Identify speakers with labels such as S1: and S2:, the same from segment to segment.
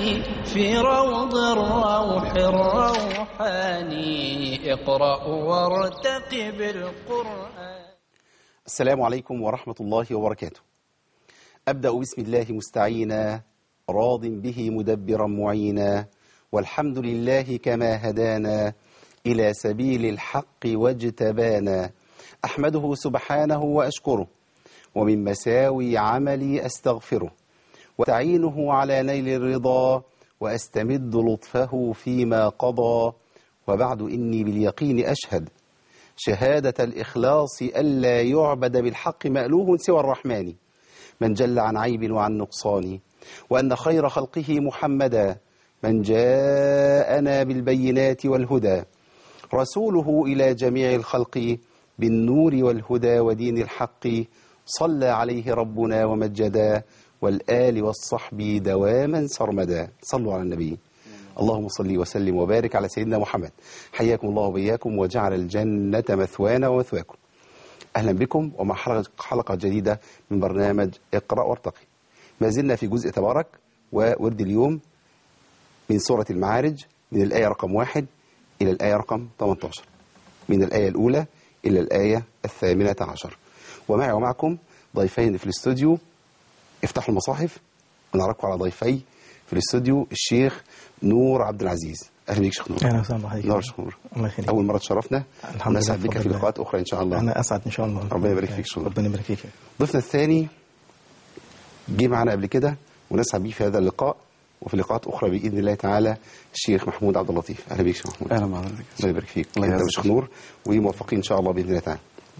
S1: في روض الروح الروحاني اقرأ وارتقب القرآن
S2: السلام عليكم ورحمة الله وبركاته أبدأ بسم الله مستعينا راض به مدبرا معينا والحمد لله كما هدانا إلى سبيل الحق واجتبانا أحمده سبحانه وأشكره ومن مساوي عملي أستغفره وتعينه على نيل الرضا وأستمد لطفه فيما قضى وبعد إني باليقين أشهد شهادة الإخلاص ألا يعبد بالحق مألوه سوى الرحمن من جل عن عيب وعن نقصان وأن خير خلقه محمدا من جاءنا بالبينات والهدى رسوله إلى جميع الخلق بالنور والهدى ودين الحق صلى عليه ربنا ومجدا والآل والصحب دواما سرمدا صلوا على النبي اللهم صل وسلم وبارك على سيدنا محمد حياكم الله وبياكم وجعل الجنة مثوانا ومثواكم أهلا بكم ومع حلقة- حلقة جديدة من برنامج اقرأ وارتقي ما زلنا في جزء تبارك وورد اليوم من سورة المعارج من الآية رقم واحد إلى الآية رقم 18 من الآية الأولى إلى الآية الثامنة عشر ومعي ومعكم ضيفين في الاستوديو افتحوا المصاحف ونعرفكم على ضيفي في الاستوديو الشيخ نور عبد العزيز أهلا بك شيخ نور
S3: اهلا وسهلا بحضرتك
S2: نور شيخ نور
S3: الله يخليك
S2: أول مرة تشرفنا
S3: الحمد
S2: ونسعد
S3: لله،
S2: بك في
S3: بفضل الله.
S2: لقاءات أخرى إن شاء الله
S3: انا اسعد ان شاء الله
S2: ربنا يبارك فيك شكرا.
S3: ربنا يبارك فيك
S2: ضيفنا الثاني جه معنا قبل كده ونسعد بيه في هذا اللقاء وفي لقاءات اخرى باذن الله تعالى الشيخ محمود عبد اللطيف اهلا بيك يا شيخ محمود
S4: اهلا بحضرتك
S2: الله يبارك فيك
S4: الله
S2: انت
S4: يعزك.
S2: والشيخ نور وموفقين ان شاء الله باذن الله تعالى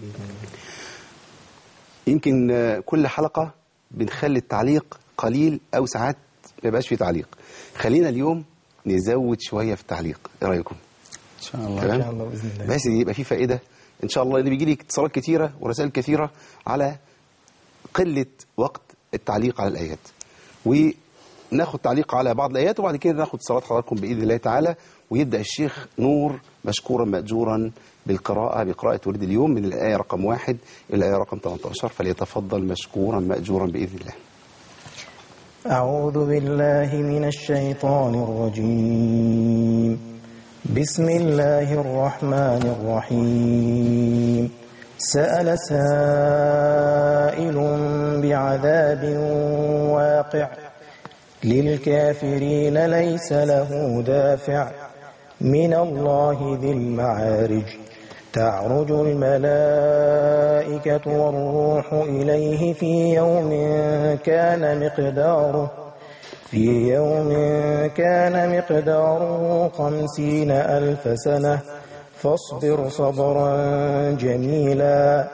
S2: يمكن آه، كل حلقه بنخلي التعليق قليل او ساعات ما يبقاش فيه تعليق خلينا اليوم نزود شويه في التعليق ايه رايكم
S4: ان شاء الله
S2: تمام
S3: ان شاء الله باذن الله
S2: بحيث ان يبقى فيه فائده ان شاء الله لان بيجي لي اتصالات كثيره ورسائل كثيره على قله وقت التعليق على الايات وناخد تعليق على بعض الايات وبعد كده ناخد صلاه حضراتكم باذن الله تعالى ويبدا الشيخ نور مشكورا ماجورا بالقراءه بقراءه ورد اليوم من الايه رقم واحد الى الايه رقم 18 فليتفضل مشكورا ماجورا باذن الله
S3: أعوذ بالله من الشيطان الرجيم بسم الله الرحمن الرحيم سأل سائل بعذاب واقع للكافرين ليس له دافع من الله ذي المعارج تعرج الملائكة والروح إليه في يوم كان مقداره في يوم كان مقداره خمسين ألف سنة فاصبر صبرا جميلا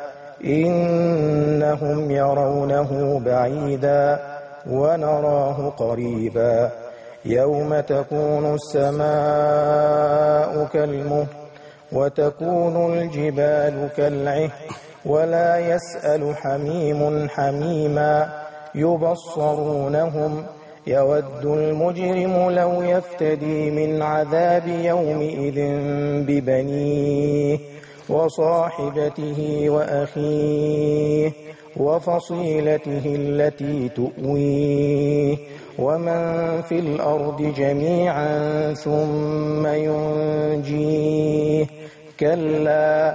S3: إنهم يرونه بعيدا ونراه قريبا يوم تكون السماء كالمهل وتكون الجبال كالعهن ولا يسأل حميم حميما يبصرونهم يود المجرم لو يفتدي من عذاب يومئذ ببنيه وصاحبته وأخيه وفصيلته التي تؤويه ومن في الأرض جميعا ثم ينجيه كلا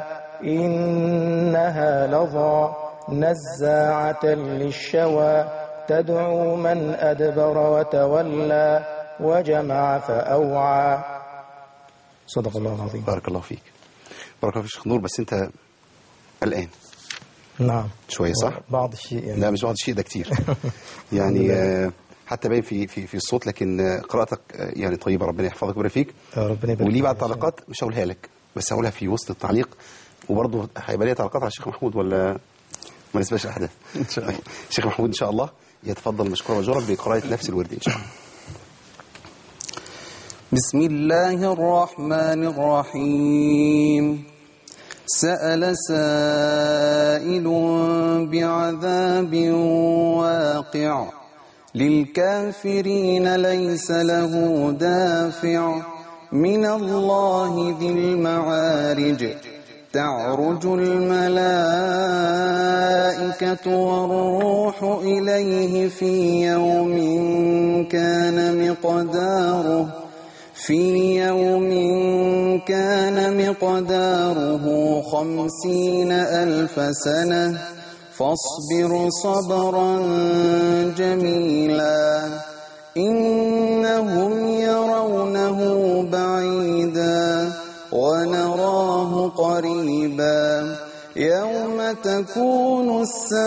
S3: إنها لظى نزاعة للشوى تدعو من أدبر وتولى وجمع فأوعى صدق الله العظيم
S2: بارك الله فيك بارك الله فيك شيخ نور بس انت قلقان
S3: نعم
S2: شويه صح؟
S3: بعض الشيء يعني
S2: لا مش بعض الشيء ده كتير يعني آه، حتى باين في في في الصوت لكن آه، قراءتك آه، يعني طيبه ربنا يحفظك ويبارك فيك
S3: يا ربنا يبارك
S2: وليه
S3: فيك
S2: بعض
S3: إن شاء الله.
S2: تعليقات مش هقولها لك بس هقولها في وسط التعليق وبرضه هيبقى ليا تعليقات على الشيخ محمود ولا ما نسبقش احداث
S4: ان شاء الله
S2: الشيخ محمود ان شاء الله يتفضل مشكورا مجورا بقراءه نفس الورد ان شاء الله
S4: بسم الله الرحمن الرحيم سأل سائل بعذاب واقع للكافرين ليس له دافع من الله ذي المعارج تعرج الملائكة والروح إليه في يوم كان مقداره في يوم كان مقداره خمسين ألف سنة فاصبر صبرا جميلا إنهم يرونه بعيدا ونراه قريبا يوم تكون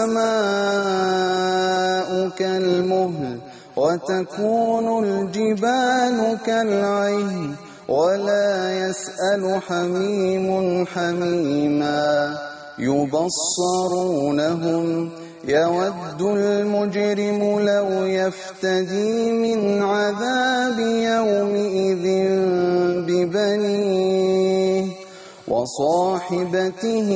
S4: السماء كالمهل وتكون الجبال كالعهن ولا يسأل حميم حميما يبصرونهم يود المجرم لو يفتدي من عذاب يومئذ ببنيه وصاحبته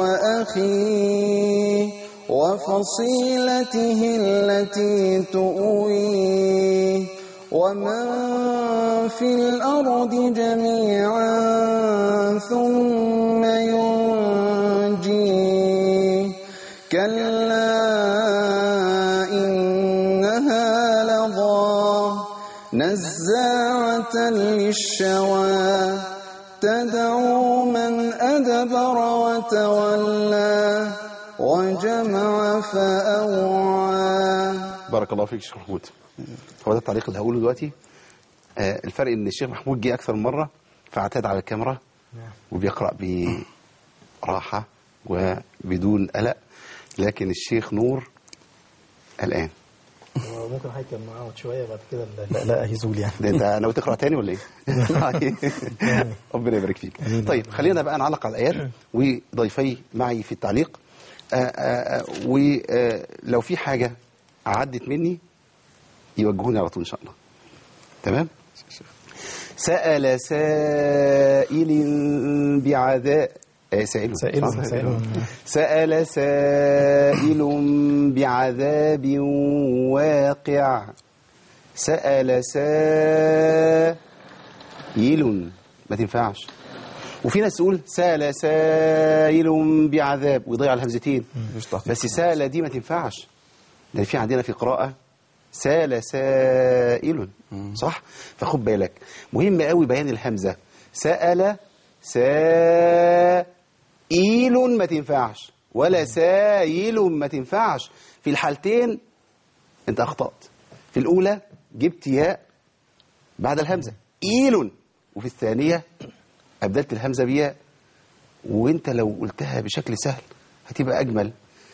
S4: وأخيه وفصيلته التي تؤويه ومن في الأرض جميعا ثم ينجيه كلا إنها لظى نزاعة للشوى تدعو من أدبر وتولى وجمع فأوعى
S2: بارك الله فيك شيخ محمود هو ده التعليق اللي هقوله دلوقتي آه الفرق ان الشيخ محمود جه اكثر من مره فاعتاد على الكاميرا وبيقرا براحه وبدون قلق لكن الشيخ نور الان
S3: ممكن حضرتك معاه شويه بعد كده لا لا هيزول يعني
S2: ده انت ناوي تقرا تاني ولا ايه؟ ربنا يبارك فيك. طيب خلينا بقى نعلق على الايات وضيفي معي في التعليق ولو في حاجه عدت مني يوجهوني على طول ان شاء الله. تمام؟ سأل سائل بعذاب آه، سائل
S3: سائل
S2: صح؟
S3: سائل
S2: سأل سائل بعذاب واقع سأل سائل ما تنفعش وفي ناس تقول سأل سائل بعذاب ويضيع الهمزتين بس سأل دي ما تنفعش ده في عندنا في قراءة سال سائل صح فخد بالك مهم قوي بيان الهمزة سأل سائل ما تنفعش ولا سائل ما تنفعش في الحالتين انت اخطأت في الاولى جبت ياء بعد الهمزة ايل وفي الثانية ابدلت الهمزة بياء وانت لو قلتها بشكل سهل هتبقى اجمل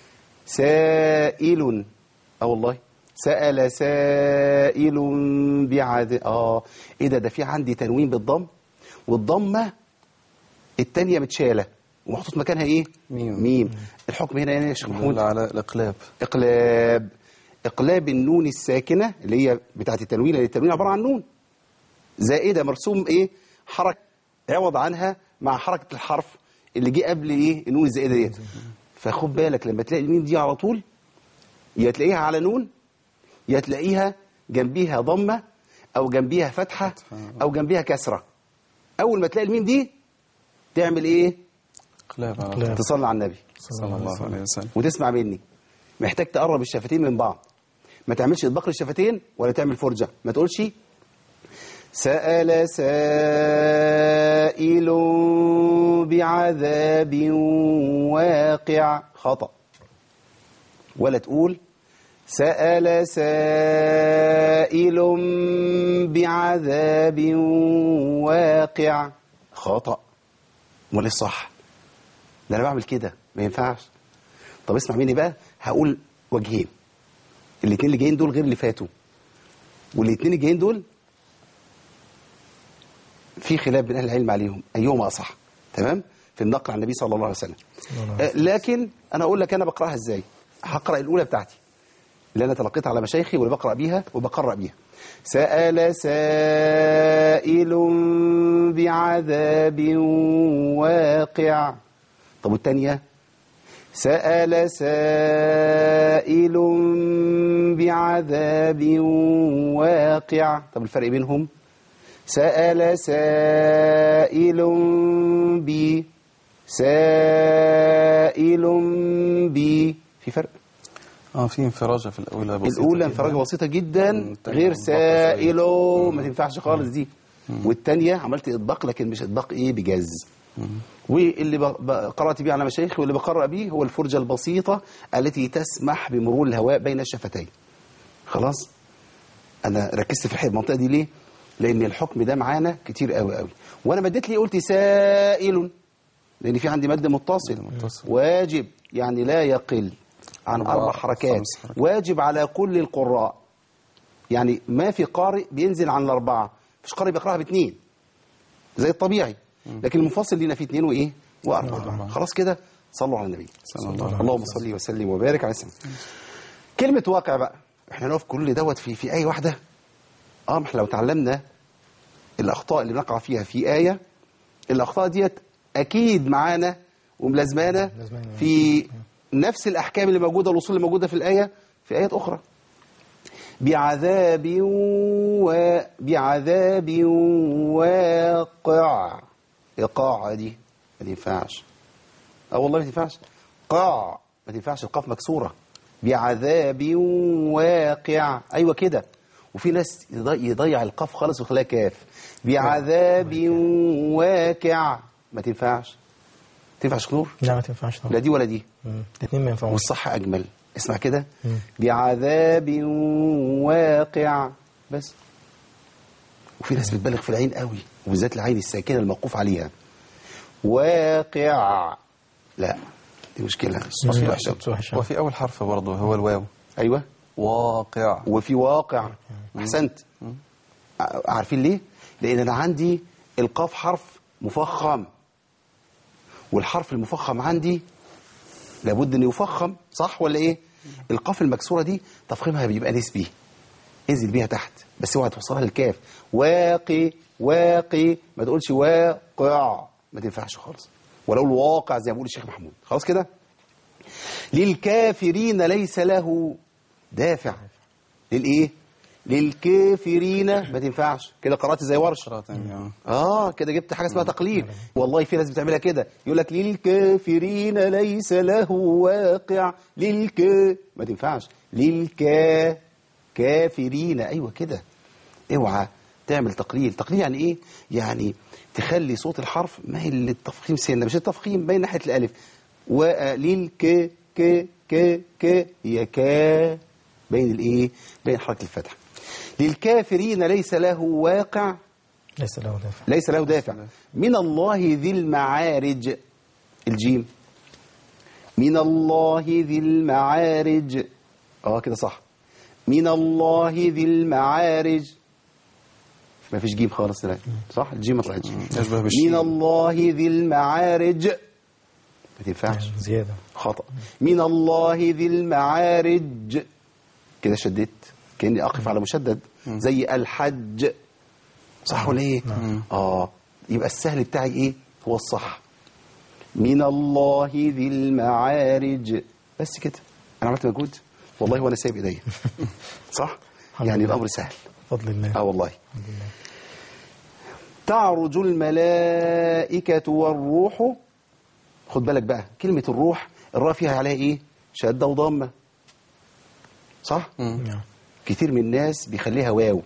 S2: سائل اه والله سأل سائل بعذاب اه ايه ده ده في عندي تنوين بالضم والضمه الثانيه متشاله ومحطوط مكانها ايه
S4: ميم.
S2: ميم الحكم هنا ايه يا شيخ محمود
S4: يدل على الإقلاب
S2: اقلاب اقلاب النون الساكنه اللي هي بتاعت التنوين اللي التنوين عباره عن نون زائده مرسوم ايه حركه عوض عنها مع حركه الحرف اللي جه قبل ايه النون الزائده ديت فخد بالك لما تلاقي الميم دي على طول يا تلاقيها على نون يا تلاقيها جنبيها ضمه او جنبيها فتحه او جنبيها كسره اول ما تلاقي الميم دي تعمل ايه
S4: إقلاب على
S3: إقلاب.
S4: طول.
S2: تصلي على النبي
S4: صلى الله عليه وسلم
S2: وتسمع مني محتاج تقرب الشفتين من بعض ما تعملش اطباق للشفتين ولا تعمل فرجة ما تقولش سأل سائل بعذاب واقع خطأ ولا تقول سأل سائل بعذاب واقع خطأ امال الصح ده انا بعمل كده ما ينفعش طب اسمع مني بقى هقول وجهين الاثنين اللي جايين دول غير اللي فاتوا والاثنين اللي جايين دول في خلاف بين اهل العلم عليهم ايهما اصح تمام في النقل عن النبي صلى الله عليه وسلم آه، لكن انا اقول لك انا بقراها ازاي هقرا الاولى بتاعتي اللي انا تلقيتها على مشايخي واللي بقرا بيها وبقرا بيها سأل سائل بعذاب واقع طب والتانية سأل سائل بعذاب واقع طب الفرق بينهم سأل سائل ب سائل بي في فرق
S4: اه في انفراجة في الأولى بسيطة
S2: الأولى
S4: كده.
S2: انفراجة بسيطة جدا
S4: التانية
S2: غير
S4: مطبقة
S2: سائل
S4: شوية.
S2: ما تنفعش خالص دي والتانية عملت إطباق لكن مش إطباق إيه بجز واللي ب- ب- قرأت بيه على مشايخي واللي بقرأ بيه هو الفرجة البسيطة التي تسمح بمرور الهواء بين الشفتين خلاص أنا ركزت في الحته المنطقة دي ليه لأن الحكم ده معانا كتير قوي قوي وأنا مديت لي قلت سائل لأن في عندي مد متصل
S4: متصل.
S2: واجب يعني لا يقل عن
S4: أربع-
S2: أربع حركات
S4: خمس حركات.
S2: واجب على كل القراء يعني ما في قارئ بينزل عن الأربعة مفيش قارئ بيقرأها باثنين زي الطبيعي لكن المفصل لينا فيه اثنين وإيه وأربعة خلاص كده صلوا على النبي
S4: صلى الله عليه
S2: اللهم صل وسلم وبارك على سيدنا كلمة واقع بقى احنا نقف كل دوت في في آية واحدة اه ما احنا لو تعلمنا الأخطاء اللي نقع فيها في آية الأخطاء ديت أكيد معانا وملازمانا
S3: ملازمانا.
S2: في نفس الأحكام اللي موجودة الأصول اللي موجودة في الآية في آيات أخرى بعذاب و بعذاب واقع إيقاع دي ما تنفعش اه والله ما تنفعش قاع ما تنفعش القاف مكسورة بعذاب واقع أيوة كده وفي ناس يضي- يضيع القاف خالص ويخليها كاف بعذاب واقع ما تنفعش تنفعش نور
S3: لا ما تنفعش طبعا
S2: لا دي ولا دي
S3: مم. الاثنين ما ينفعوش
S2: والصح أجمل اسمع كده
S3: مم.
S2: بعذاب واقع بس وفي ناس بتبالغ في العين قوي وبالذات العين الساكنة الموقوف عليها واقع لا دي مشكلة الصوت
S3: مم.
S2: وحشة
S3: صوت وحشة.
S4: وفي أول حرف برضه هو الواو
S2: أيوة
S4: واقع
S2: وفي واقع أحسنت ع- عارفين ليه؟ لأن أنا عندي القاف حرف مفخم والحرف المفخم عندي لابد أن يفخم صح ولا إيه؟ القاف المكسورة دي تفخيمها بيبقى نسبي انزل بيها تحت بس اوعى توصلها للكاف واقي واقي ما تقولش واقع ما تنفعش خالص ولو الواقع زي ما بيقول الشيخ محمود خلاص كده للكافرين ليس له دافع للايه للكافرين ما تنفعش كده قرات زي ورش
S4: قراءة تانية آه.
S2: اه كده جبت حاجه اسمها تقليد والله في ناس بتعملها كده يقول لك للكافرين ليس له واقع للك ما تنفعش للكا كافرين ايوه كده اوعى تعمل تقليل تقليل يعني ايه يعني تخلي صوت الحرف مايل للتفخيم سنه مش التفخيم بين ناحيه الالف وللك ك ك ك هي كا بين الايه بين حركه الفتح للكافرين ليس له واقع
S3: ليس له دافع
S2: ليس له دافع من الله ذي المعارج الجيم من الله ذي المعارج اه كده صح من الله ذي المعارج ما فيش جيم خالص لا صح الجيم ما طلعتش
S4: يشبه بالشين.
S2: من الله ذي المعارج ما تنفعش
S3: زيادة
S2: خطأ من الله ذي المعارج كده شددت كأني أقف على مشدد زي الحج صح ولا إيه؟ آه يبقى السهل بتاعي إيه؟ هو الصح من الله ذي المعارج بس كده أنا عملت مجهود والله وأنا سايب إيديا صح؟
S3: الحمد
S2: يعني
S3: لله.
S2: الأمر سهل
S3: بفضل الله
S2: آه والله تعرج الملائكة والروح خد بالك بقى كلمة الروح الراء فيها عليها ايه شدة وضمة صح
S3: نعم
S2: كتير من الناس بيخليها واو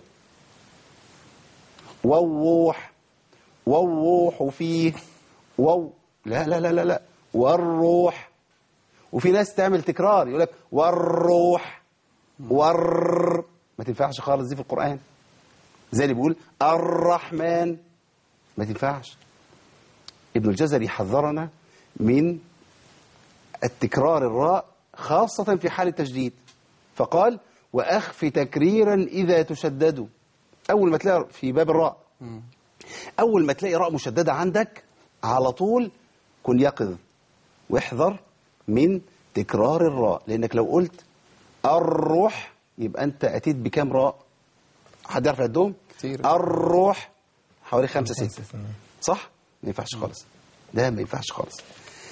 S2: والروح والروح فيه واو لا لا لا لا لا والروح وفي ناس تعمل تكرار يقول لك والروح ور ما تنفعش خالص دي في القرآن زي اللي بيقول الرحمن ما تنفعش ابن الجزري حذرنا من التكرار الراء خاصة في حال التجديد فقال وأخف تكريرا إذا تشددوا أول ما تلاقي في باب الراء أول ما تلاقي راء مشددة عندك على طول كن يقظ واحذر من تكرار الراء لأنك لو قلت الروح يبقى أنت أتيت بكام راء حد يعرف يعدهم
S4: كتير.
S2: الروح حوالي خمسة ستة
S3: خمسة، نعم.
S2: صح ما ينفعش خالص ده ما ينفعش خالص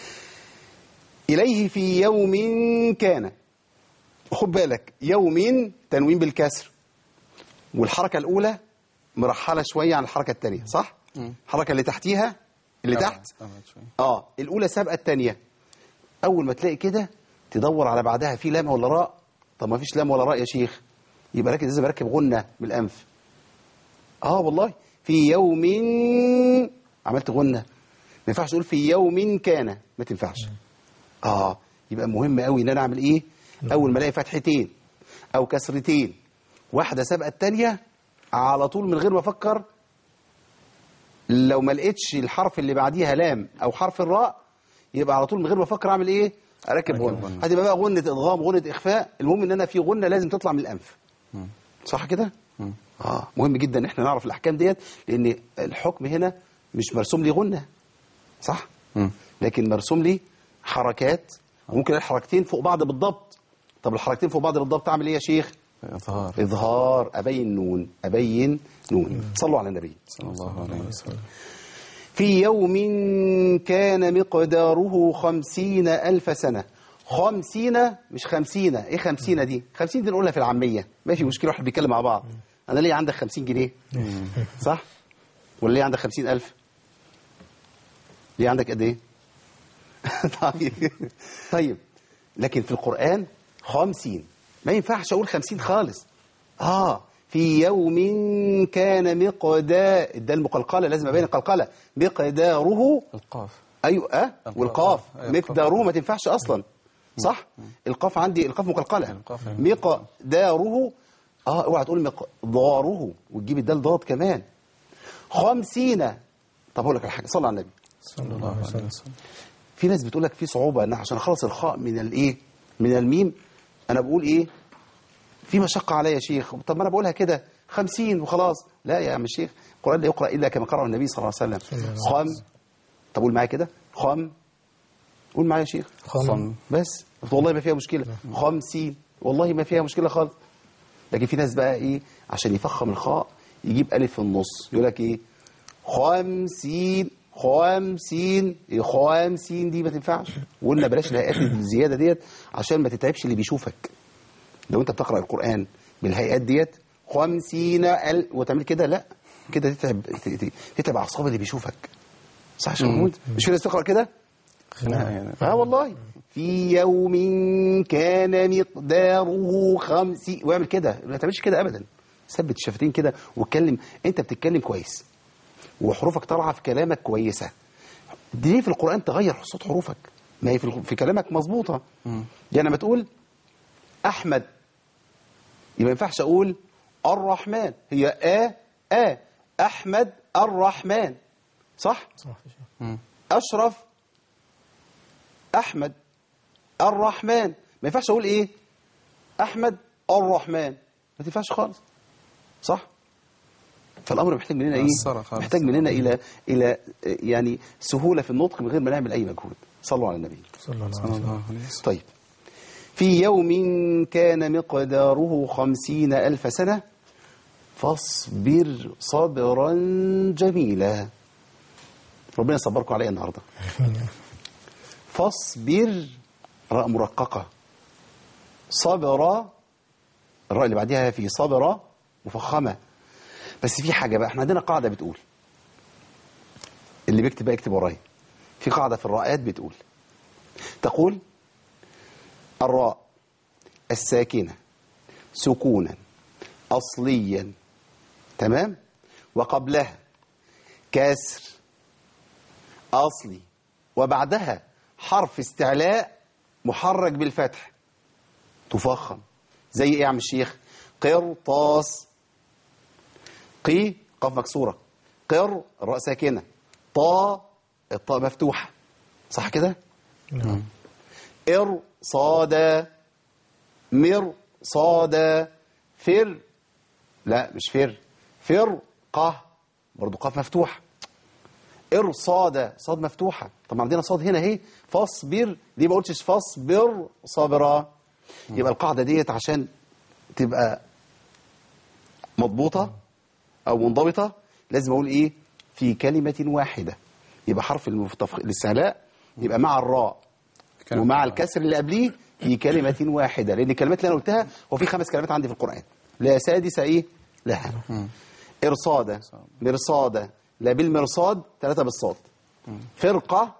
S2: إليه في يوم كان خد بالك يوم تنوين بالكسر والحركة الأولى مرحلة شوية عن الحركة الثانية صح؟ الحركة اللي تحتيها اللي
S4: أبعد-
S2: تحت
S4: أبعد شوية.
S2: اه الاولى سابقه الثانيه اول ما تلاقي كده تدور على بعدها في لام ولا راء طب ما فيش لام ولا راء يا شيخ يبقى ركز لازم اركب غنه بالانف اه والله في يوم عملت غنه ما ينفعش اقول في يوم كان ما تنفعش اه يبقى مهم قوي ان انا اعمل ايه اول ما الاقي فتحتين او كسرتين واحده سابقه الثانيه على طول من غير ما افكر لو ما لقيتش الحرف اللي بعديها لام او حرف الراء يبقى على طول من غير ما افكر اعمل ايه اركب غنه
S4: غنة.
S2: هتبقى بقى غنه ادغام غنه اخفاء المهم ان انا في غنه لازم تطلع من الانف
S4: مم.
S2: صح كده
S4: مم.
S2: اه مهم جدا ان احنا نعرف الاحكام ديت لان الحكم هنا مش مرسوم لي غنه صح
S4: مم.
S2: لكن مرسوم لي حركات وممكن الحركتين فوق بعض بالضبط طب الحركتين فوق بعض بالضبط اعمل ايه يا شيخ
S4: إظهار
S2: اظهار ابين نون ابين نون صلوا على النبي
S4: صلى الله عليه وسلم
S2: في يوم كان مقداره خمسين ألف سنة خمسين مش خمسين ايه خمسين دي خمسين دي نقولها في العامية ماشي مشكلة واحد بيتكلم مع بعض أنا ليه عندك خمسين جنيه صح ولا ليه عندك خمسين ألف ليه عندك قد ايه طيب طيب لكن في القرآن خمسين ما ينفعش أقول خمسين خالص آه في يوم كان مقدار ده المقلقلة لازم أبين القلقلة مقداره
S4: القاف
S2: أيوة أه
S4: القاف.
S2: والقاف
S4: أيوة،
S2: مقداره ما تنفعش أصلا صح القاف عندي القاف مقلقلة
S4: القاف.
S2: مقداره اه اوعى تقول مقداره وتجيب الدال ضاد كمان خمسين طب هقول لك على حاجة صلى على النبي
S4: صلى الله عليه وسلم
S2: في ناس بتقول لك في صعوبة ان عشان اخلص الخاء من الايه من الميم انا بقول ايه في مشقة عليا يا شيخ طب ما انا بقولها كده خمسين وخلاص لا يا عم الشيخ القرآن لا يقرأ إلا كما قرأه النبي صلى الله عليه وسلم خم طب قول معايا كده خم قول معايا يا شيخ
S3: خم.
S2: بس والله ما فيها مشكلة خمسين والله ما فيها مشكلة خالص لكن في ناس بقى ايه عشان يفخم الخاء يجيب ألف في النص يقول لك ايه خمسين خمسين إيه خمسين دي ما تنفعش وقلنا بلاش الهيئات الزيادة ديت عشان ما تتعبش اللي بيشوفك لو انت بتقرأ القرآن بالهيئات ديت خمسين ال وتعمل كده لا كده تتعب ت- تتعب أعصاب اللي بيشوفك صح يا شيخ محمود مش في ناس تقرأ كده
S4: خناقة يعني
S2: اه والله في يوم كان مقداره خمسين واعمل كده ما تعملش كده ابدا ثبت الشفتين كده واتكلم انت بتتكلم كويس وحروفك طالعه في كلامك كويسه دي ليه في القران تغير صوت حروفك ما هي في, في كلامك مظبوطه
S4: مم.
S2: يعني لما تقول احمد يبقى ما ينفعش اقول الرحمن هي ا ا احمد الرحمن صح
S3: صح يا شيخ.
S4: مم.
S2: أشرف أحمد الرحمن ما ينفعش أقول إيه أحمد الرحمن ما تنفعش خالص صح فالأمر محتاج مننا إيه
S4: مقصرة خالص.
S2: محتاج مننا إلى إلى آه، يعني سهولة في النطق من غير ما نعمل أي مجهود صلوا على النبي
S3: صلى الله عليه
S4: صلى
S3: وسلم
S4: الله عليه وسلم
S2: طيب في يوم كان مقداره خمسين ألف سنة فاصبر صبرا جميلا ربنا يصبركم عليا النهارده فاصبر راء مرققة صبر الراء اللي بعدها في صبر مفخمة بس في حاجة بقى احنا عندنا قاعدة بتقول اللي بيكتب بقى يكتب ورايا في قاعدة في الراءات بتقول تقول الراء الساكنة سكونا أصليا تمام وقبلها كسر أصلي وبعدها حرف استعلاء محرك بالفتح تفخم زي ايه يا عم الشيخ قرطاس قي قاف مكسورة قر الراء ساكنة طا الطاء مفتوحة صح كده
S3: نعم
S2: إر صاد مر صاد فر لا مش فر فر قه برضو قاف مفتوح إر صاد صاد مفتوحة طب عندنا صاد هنا اهي فاصبر ليه ما قلتش فاصبر صابرا يبقى القاعدة ديت عشان تبقى مضبوطة أو منضبطة لازم أقول إيه في كلمة واحدة يبقى حرف المفتف... الاستعلاء يبقى مع الراء
S4: كلمة
S2: ومع
S4: واحدة.
S2: الكسر اللي قبليه في كلمة واحدة لأن الكلمات اللي أنا قلتها هو في خمس كلمات عندي في القرآن لا سادس إيه لها إرصادة مرصادة لا بالمرصاد ثلاثة بالصاد فرقة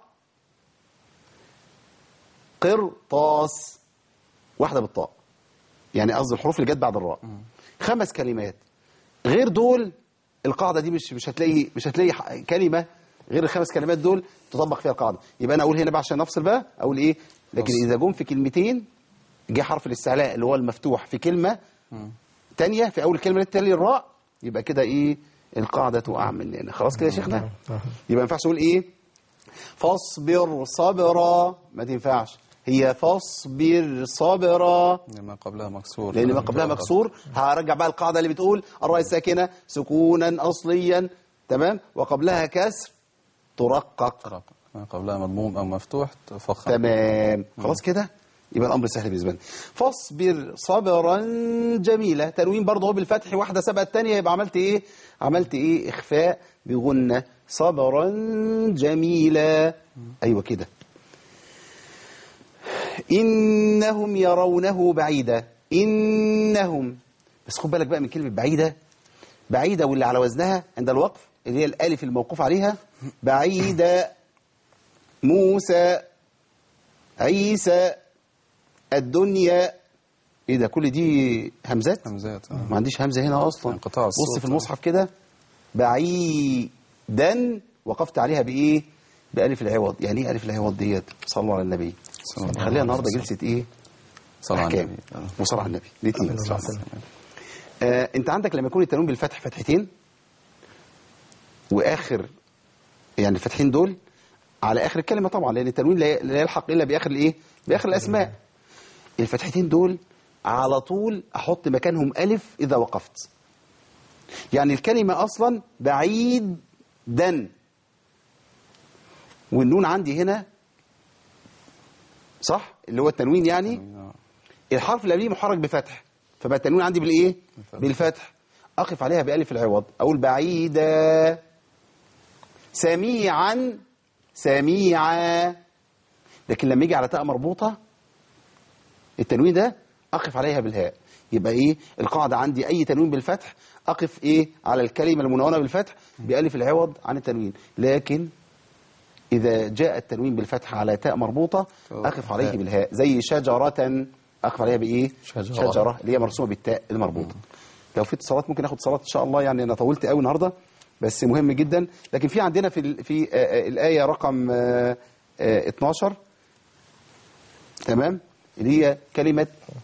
S2: قرطاس واحدة بالطاء يعني قصدي الحروف اللي جت بعد الراء خمس كلمات غير دول القاعدة دي مش مش هتلاقي مش هتلاقي ح- كلمة غير الخمس كلمات دول تطبق فيها القاعدة يبقى أنا أقول هنا بقى عشان نفصل بقى أقول إيه لكن
S4: بص.
S2: إذا جم في كلمتين جه حرف الاستعلاء اللي هو المفتوح في كلمة تانية في أول كلمة اللي تلي الراء يبقى كده إيه القاعدة تقع مننا خلاص كده يا شيخنا يبقى ما ينفعش أقول إيه فاصبر صبرا ما تنفعش هي فاصبر صبرا
S4: لما قبلها مكسور
S2: لان ما قبلها مكسور هرجع بقى القاعده اللي بتقول الراء الساكنه سكونا اصليا تمام وقبلها كسر ترقق
S4: رقم. ما قبلها مضموم أو مفتوح تفخم
S2: تمام خلاص كده يبقى الامر سهل بالنسبه لنا فاصبر صبرا جميلا تنوين برضه هو بالفتح واحده سبقت الثانيه يبقى عملت ايه عملت ايه اخفاء بغنه صبرا جميلا ايوه كده انهم يرونه بعيدا انهم بس خد بالك بقى من كلمه بعيده بعيده واللي على وزنها عند الوقف اللي هي الالف الموقوف عليها بعيده موسى عيسى الدنيا ايه ده كل دي همزات
S4: همزات آه.
S2: ما عنديش همزه هنا اصلا
S4: انقطاع
S2: بص
S4: الصوت.
S2: في المصحف كده بعيدا وقفت عليها بايه بالف العوض يعني ايه الف العوض ديت صلوا على النبي
S4: صلى الله
S2: خليها
S4: عليه
S2: النهارده
S4: وسلم.
S2: جلسه ايه
S4: صلى على
S2: احكام
S4: النبي آه.
S2: وصلى على النبي الاثنين
S3: صلى الله عليه وسلم.
S2: آه انت عندك لما يكون التنوين بالفتح فتحتين واخر يعني الفتحين دول على اخر الكلمه طبعا لان التنوين لا لا يلحق الا باخر الايه باخر الاسماء الفتحتين دول على طول احط مكانهم الف اذا وقفت يعني الكلمه اصلا بعيدا والنون عندي هنا صح اللي هو التنوين يعني
S4: آه.
S2: الحرف اللي قبليه محرك بفتح فبقى التنوين عندي بالايه
S4: بالفتح.
S2: بالفتح اقف عليها بالف العوض اقول بعيدا سميعا سميعا لكن لما يجي على تاء مربوطه التنوين ده اقف عليها بالهاء يبقى ايه القاعده عندي اي تنوين بالفتح اقف ايه على الكلمه المنونه بالفتح بالف العوض عن التنوين لكن إذا جاء التنوين بالفتح على تاء مربوطة أقف عليه
S4: هاء.
S2: بالهاء زي شجرة أقف عليها بإيه؟
S4: شجرة.
S2: شجرة اللي هي مرسومة بالتاء المربوطة لو في اتصالات ممكن ناخد اتصالات إن شاء الله يعني أنا طولت قوي النهاردة بس مهم جدا لكن في عندنا في ال- في آه، آه، الآية رقم آه، آه، 12 تمام اللي هي كلمة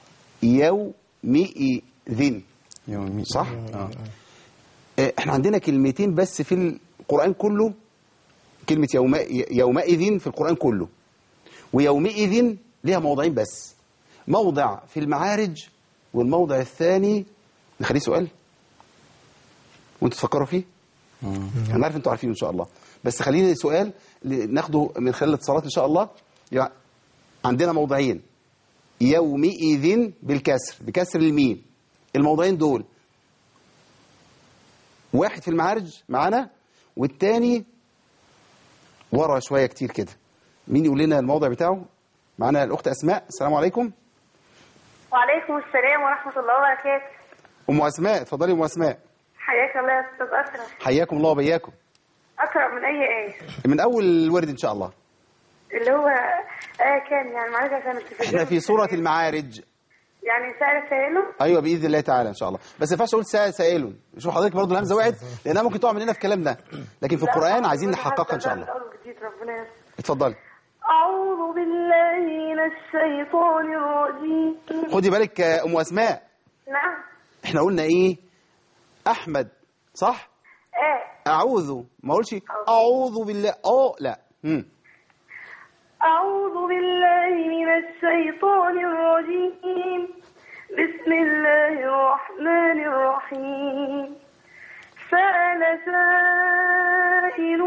S2: يومئذ
S4: يومي
S2: صح؟
S4: آه.
S2: آه، احنا عندنا كلمتين بس في القرآن كله كلمة يوم يومئذ في القرآن كله ويومئذ ليها موضعين بس موضع في المعارج والموضع الثاني نخليه سؤال وانتوا تفكروا فيه
S4: مم.
S2: انا عارف انتوا عارفين ان شاء الله بس خليني سؤال ل- ناخده من خلال الاتصالات ان شاء الله يعني عندنا موضعين يومئذ بالكسر بكسر الميم الموضعين دول واحد في المعارج معانا والتاني ورا شويه كتير كده مين يقول لنا الموضع بتاعه معانا الاخت اسماء السلام عليكم
S5: وعليكم السلام ورحمة الله وبركاته
S2: ام اسماء اتفضلي يا ام اسماء
S5: حياك الله يا أستاذ أكرم
S2: حياكم الله وبياكم
S5: أقرأ من أي آية
S2: من اول الورد ان شاء الله
S5: اللي هو آية كام يعني معلش عشان التلفزيون
S2: احنا في سوره المعارج
S5: يعني سأل سائله
S2: ايوه باذن الله تعالى ان شاء الله بس ما ينفعش اقول سائل سائل شوف حضرتك برضه الهمزه وقعت لانها ممكن تقع مننا في كلامنا لكن في القران عايزين نحققها ان شاء الله
S5: أول جديد ربنا يستر.
S2: اتفضلي
S5: أعوذ بالله من الشيطان الرجيم
S2: خدي بالك يا ام اسماء
S5: نعم
S2: احنا قلنا ايه احمد صح
S5: آه
S2: اعوذ ما اقولش اعوذ بالله اه لا امم
S5: أعوذ بالله من الشيطان الرجيم بسم الله الرحمن الرحيم سأل سائل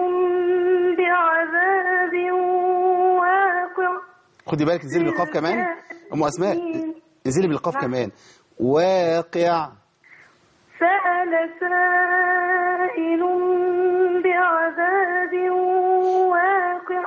S5: بعذاب واقع
S2: خدي بالك انزلي بالقاف كمان ام اسماء انزلي بالقاف كمان واقع
S5: سأل سائل بعذاب واقع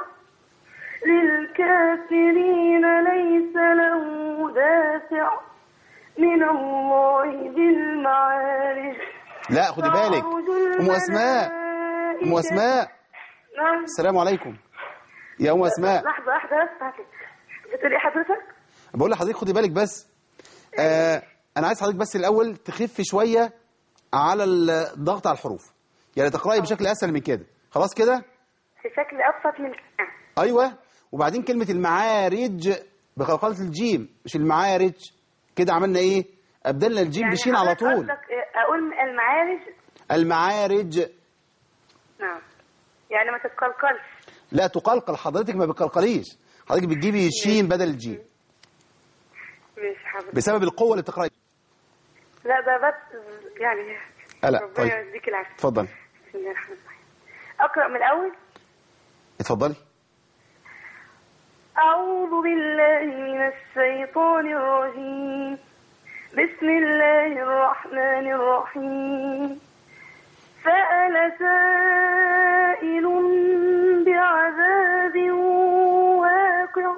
S5: للكافرين ليس له دافع من الله ذي المعارج
S2: لا خدي بالك
S5: تعرج
S2: ام اسماء ام
S5: الملائكة-
S2: اسماء
S5: نعم
S2: السلام عليكم يا ام اسماء
S5: لحظة واحدة بس هاتي بتقولي إيه حضرتك؟
S2: بقول لحضرتك خدي بالك بس آه انا عايز حضرتك بس الاول تخف شويه على الضغط على الحروف يعني تقراي بشكل اسهل من كده خلاص كده
S5: في شكل أبسط من كده
S2: ايوه وبعدين كلمه المعارج بقلقله الجيم مش المعارج كده عملنا ايه ابدلنا الجيم
S5: يعني
S2: بشين على
S5: حضرتك
S2: طول
S5: قصدك إيه؟ أقول المعارج
S2: المعارج
S5: نعم يعني ما تتقلقلش
S2: لا تقلقل حضرتك ما بتقلقليش حضرتك بتجيبي الشين بدل الجيم
S5: مش حضرتك
S2: بسبب القوه اللي بتقراي
S5: لا ده بس يعني
S2: لا
S5: ربنا
S2: طيب
S5: يديك العافية
S2: اتفضل
S5: بسم الله الرحمن الرحيم أقرأ من الأول
S2: اتفضلي
S5: أعوذ بالله من الشيطان الرجيم بسم الله الرحمن الرحيم سأل سائل بعذاب واقع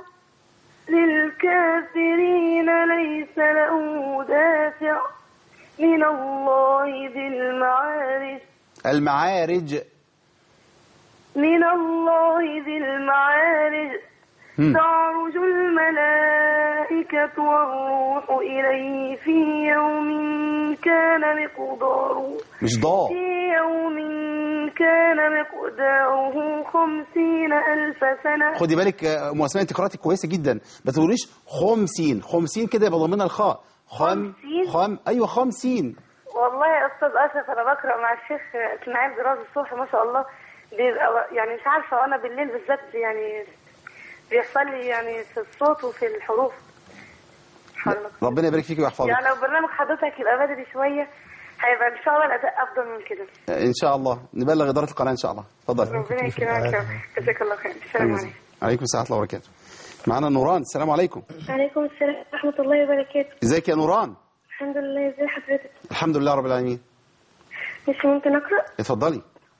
S5: للكافرين ليس له دافع من الله ذي المعارج
S2: المعارج
S5: من الله ذي المعارج
S2: مم.
S5: تعرج الملائكة والروح إليه في يوم كان مقداره
S2: مش ضاء
S5: في يوم كان مقداره خمسين ألف سنة
S2: خدي بالك آه، ام اسماء انت قراتي كويسه جدا ما تقوليش خمسين خمسين كده يبقى ضمنها الخاء خم
S5: خمسين؟
S2: خم ايوه خمسين
S5: والله يا أستاذ أشرف أنا بقرأ مع الشيخ إسماعيل براز الصبح ما شاء الله بيبقى يعني مش عارفة وأنا بالليل بالذات يعني بيحصل لي يعني في الصوت وفي الحروف سبحان الله.
S2: ربنا يبارك فيك ويحفظك
S5: يعني لو برنامج حضرتك يبقى بدري شوية هيبقى إن شاء الله الأداء أفضل من كده
S2: آه، ان شاء الله نبلغ اداره القناه ان شاء الله اتفضل
S5: ربنا يكرمك جزاك الله خير السلام عليكم
S2: عليكم السلام ورحمه الله وبركاته معانا نوران السلام عليكم
S5: عليكم السلام ورحمة الله وبركاته
S2: ازيك يا نوران
S5: الحمد لله ازي حضرتك
S2: الحمد لله رب العالمين
S5: مش ممكن أقرأ
S2: اتفضلي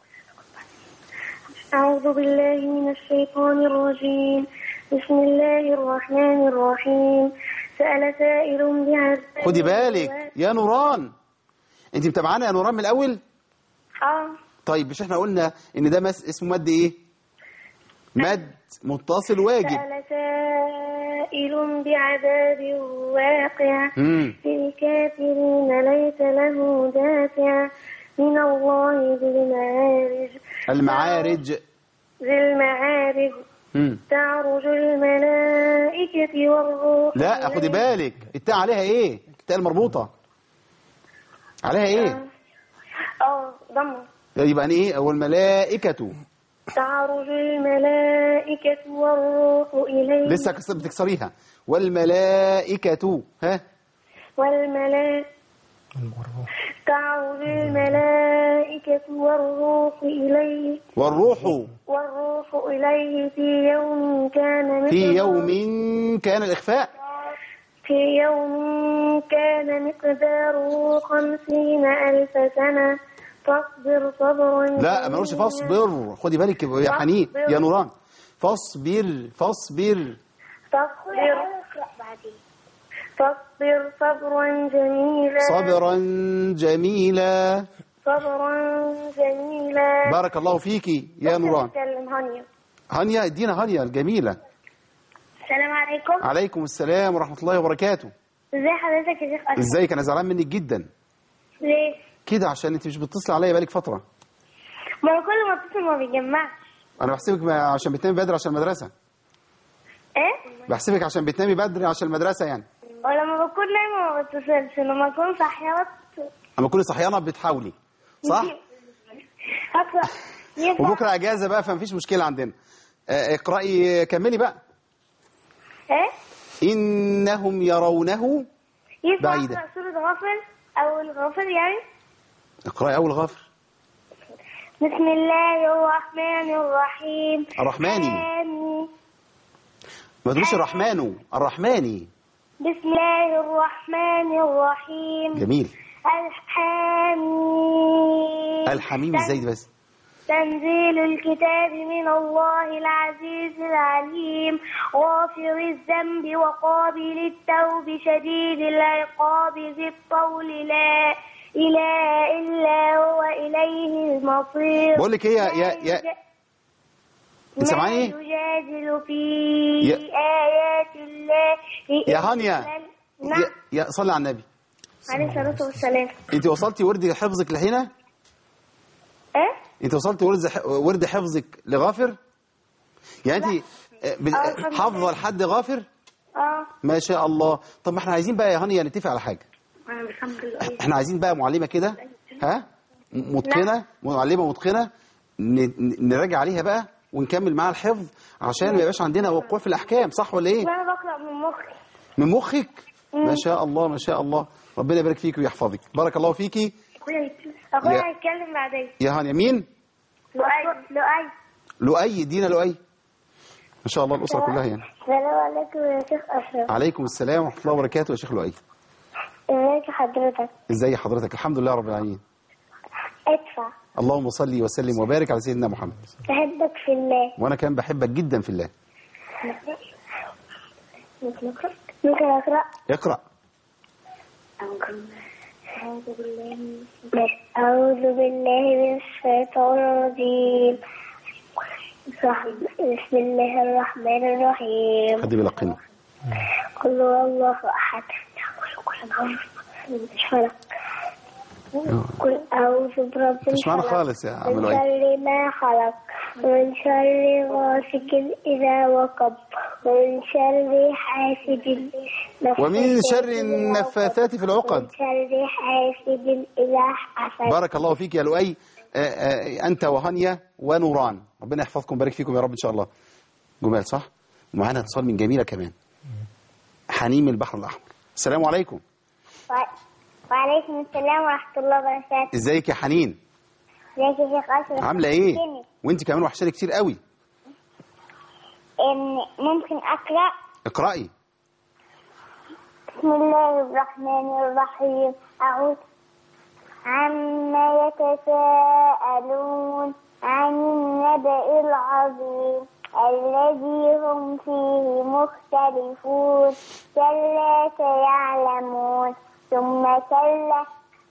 S5: أعوذ بالله من الشيطان الرجيم بسم الله الرحمن الرحيم سأل سائل بعذاب
S2: خدي بالك يا نوران انت متابعانا يا نوران من الاول
S5: اه
S2: طيب مش احنا قلنا ان ده مس اسمه مد ايه مد متصل واجب
S5: سأل سائل بعذاب واقع
S2: امم
S5: للكافرين ليس له دافع من الله ذي المعارج
S2: المعارج
S5: ذي المعارج
S2: امم
S5: تعرج الملائكة والروح
S2: لا خدي بالك التاء عليها ايه التاء المربوطه عليها ايه
S5: اه ضمه
S2: يبقى يعني ايه اول ملائكه
S5: تعرج الملائكة والروح إليه
S2: لسه كسر بتكسريها والملائكه ها
S5: والملائكة تعرج الملائكة والروح إليه
S2: والروح
S5: والروح إليه في يوم كان
S2: في
S5: مقداره-
S2: يوم كان الاخفاء
S5: في يوم كان مقداره خمسين ألف سنة فاصبر صبرا
S2: لا ما نقولش فاصبر خدي بالك يا حنين يا نوران فاصبر فاصبر
S5: فاصبر فاصبر صبرا جميلا
S2: صبرا جميلا
S5: صبرا جميلا
S2: بارك الله فيكي يا نوران
S5: تكلم هانيا
S2: هانيا ادينا هانيا الجميلة
S5: السلام عليكم
S2: عليكم السلام ورحمة الله وبركاته
S5: ازي حضرتك يا شيخ أشرف
S2: ازيك انا زعلان منك جدا
S5: ليه
S2: كده عشان انت مش بتتصل عليا بقالك فترة
S5: ما هو كل ما اتصل ما بيجمعش
S2: انا بحسبك ما- عشان بتنامي بدري عشان المدرسة
S5: ايه
S2: بحسبك عشان بتنامي بدري عشان المدرسة يعني
S5: ولما بكون نايمة ما بتصلش لما اكون صحية بتصل
S2: اما تكوني صحيانة بتحاولي صح
S5: هطلع ينفع
S2: وبكرة اجازة بقى فمفيش مشكلة عندنا آه، اقرأي كملي بقى
S5: ايه
S2: إنهم يرونه
S5: ينفع
S2: بعيدة.
S5: اقرا سورة غافر او الغافر يعني
S2: اقرأي أول غافر
S5: بسم الله الرحمن الرحيم
S2: الرحماني.
S5: آمين.
S2: ما تقوليش الرحمن الرحماني
S5: بسم الله الرحمن الرحيم
S2: جميل
S5: الحميد
S2: الحميم ازاي دي بس
S5: تنزيل الكتاب من الله العزيز العليم غافر الذنب وقابل التوب شديد العقاب ذي الطول لا إله إلا هو إليه المصير
S2: بقول لك ايه يا يا يا, انت سامعاني ايه
S6: يجادل في
S2: يا-
S6: آيات الله
S2: يا هانيا
S6: نعم
S2: يا, يا صلي على النبي
S6: عليه الصلاة والسلام
S2: انت وصلتي ورد حفظك لهنا
S6: ايه
S2: انت وصلتي ورد ورد حفظك لغافر يعني انت آه، بال-
S6: آه، الحمد
S2: حافظه
S6: لله.
S2: لحد غافر
S6: اه
S2: ما شاء الله طب ما احنا عايزين بقى يا هانيا نتفق على حاجه
S6: انا الحمد لله
S2: احنا عايزين بقى معلمه كده ها م- متقنه معلمه متقنه ن- ن- نراجع عليها بقى ونكمل معاها الحفظ عشان ما يبقاش عندنا وقوع في الاحكام صح ولا ايه
S6: وانا بقرأ من مخي
S2: من مخك ما شاء الله ما شاء الله ربنا يبارك فيك ويحفظك بارك الله فيكي
S6: اخويا اخويا
S2: يا-
S6: هيتكلم بعدين
S2: يا هانيا مين
S6: لؤي لؤي
S2: لؤي دينا لؤي ما شاء الله الاسره كلها يعني
S6: السلام عليكم يا شيخ اشرف
S2: عليكم السلام ورحمه الله وبركاته يا شيخ لؤي
S6: ازيك حضرتك
S2: ازي حضرتك الحمد لله رب العالمين
S6: ادفع
S2: اللهم صل وسلم وبارك على سيدنا محمد
S6: بحبك في الله
S2: وانا كمان بحبك جدا في الله
S6: ممكن اقرا ممكن اقرا
S2: اقرا
S6: أعوذ بالله من أعوذ بالله من الشيطان الرجيم بسم الله الرحمن الرحيم
S2: خدي بلقنا
S6: قل هو الله أحد مش فلك قل أعوذ برب
S2: مش معانا
S6: الفلق
S2: خالص يا عم
S6: من
S2: لؤي
S6: شر ما خلق ومن شر غاسق إذا وقب ومن شر حاسد
S2: ومن شر
S6: إذا وقب.
S2: النفاثات في العقد
S6: ومن شر حاسد إذا حسد
S2: بارك الله فيك يا لؤي آه، آه، انت وهانيا ونوران ربنا يحفظكم ويبارك فيكم يا رب ان شاء الله جمال صح ومعانا اتصال من جميله كمان حنين من البحر الاحمر السلام عليكم
S6: وع- وعليكم السلام ورحمة الله وبركاته
S2: ازيك يا حنين
S6: ازيك يا شيخ أشرف
S2: عامله ايه
S6: وحشتني.
S2: وانت كمان وحشاني كتير قوي
S6: إن ممكن أقرأ
S2: اقراي
S6: بسم الله الرحمن الرحيم أعوذ عما يتساءلون عن النبأ العظيم الذي هم فيه مختلفون كلا سيعلمون ثم كلا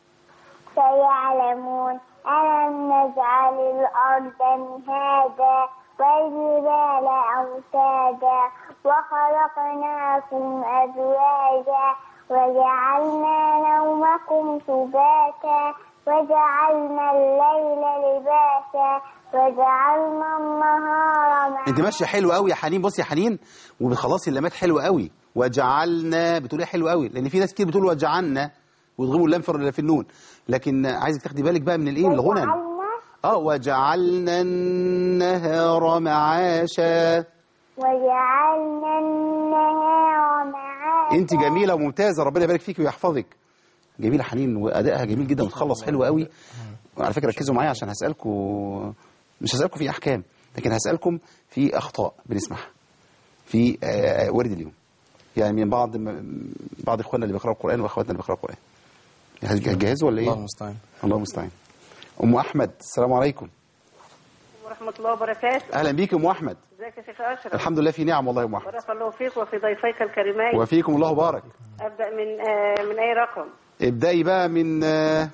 S6: سيعلمون ألم نجعل الأرض مهادا والجبال أوتادا وخلقناكم أزواجا وجعلنا نومكم سباتا وجعلنا الليل لباسا وجعلنا النهار معاشا
S2: انت ماشيه حلو قوي يا حنين بصي يا حنين وبتخلصي اللامات حلو قوي وجعلنا بتقولي حلو قوي لان في ناس كتير بتقول وجعلنا وتغيبوا اللام في في النون لكن عايزك تاخدي بالك بقى من الايه الغنى
S6: وجعلنا
S2: اه وجعلنا النهار معاشا
S6: وجعلنا النهار معاشا
S2: انت جميله وممتازه ربنا يبارك فيك ويحفظك جميله حنين وادائها جميل جدا وتخلص حلو قوي وعلى فكره ركزوا معايا عشان هسالكم مش هسالكم في احكام لكن هسالكم في اخطاء بنسمعها في آه، ورد اليوم يعني من بعض بعض اخواننا اللي بيقراوا القران واخواتنا اللي بيقراوا القران هتجهزوا ولا
S4: الله
S2: ايه
S4: المستعان
S2: الله المستعان ام احمد السلام عليكم
S7: ورحمة الله وبركاته
S2: اهلا بيك يا ام احمد
S7: ازيك يا شيخ أشرف
S2: الحمد لله في نعم والله يا ام احمد
S7: بارك الله فيك وفي ضيفيك الكريمين
S2: وفيكم الله بارك
S7: أبدأ من آه من أي رقم
S2: ابدأي بقى من آه،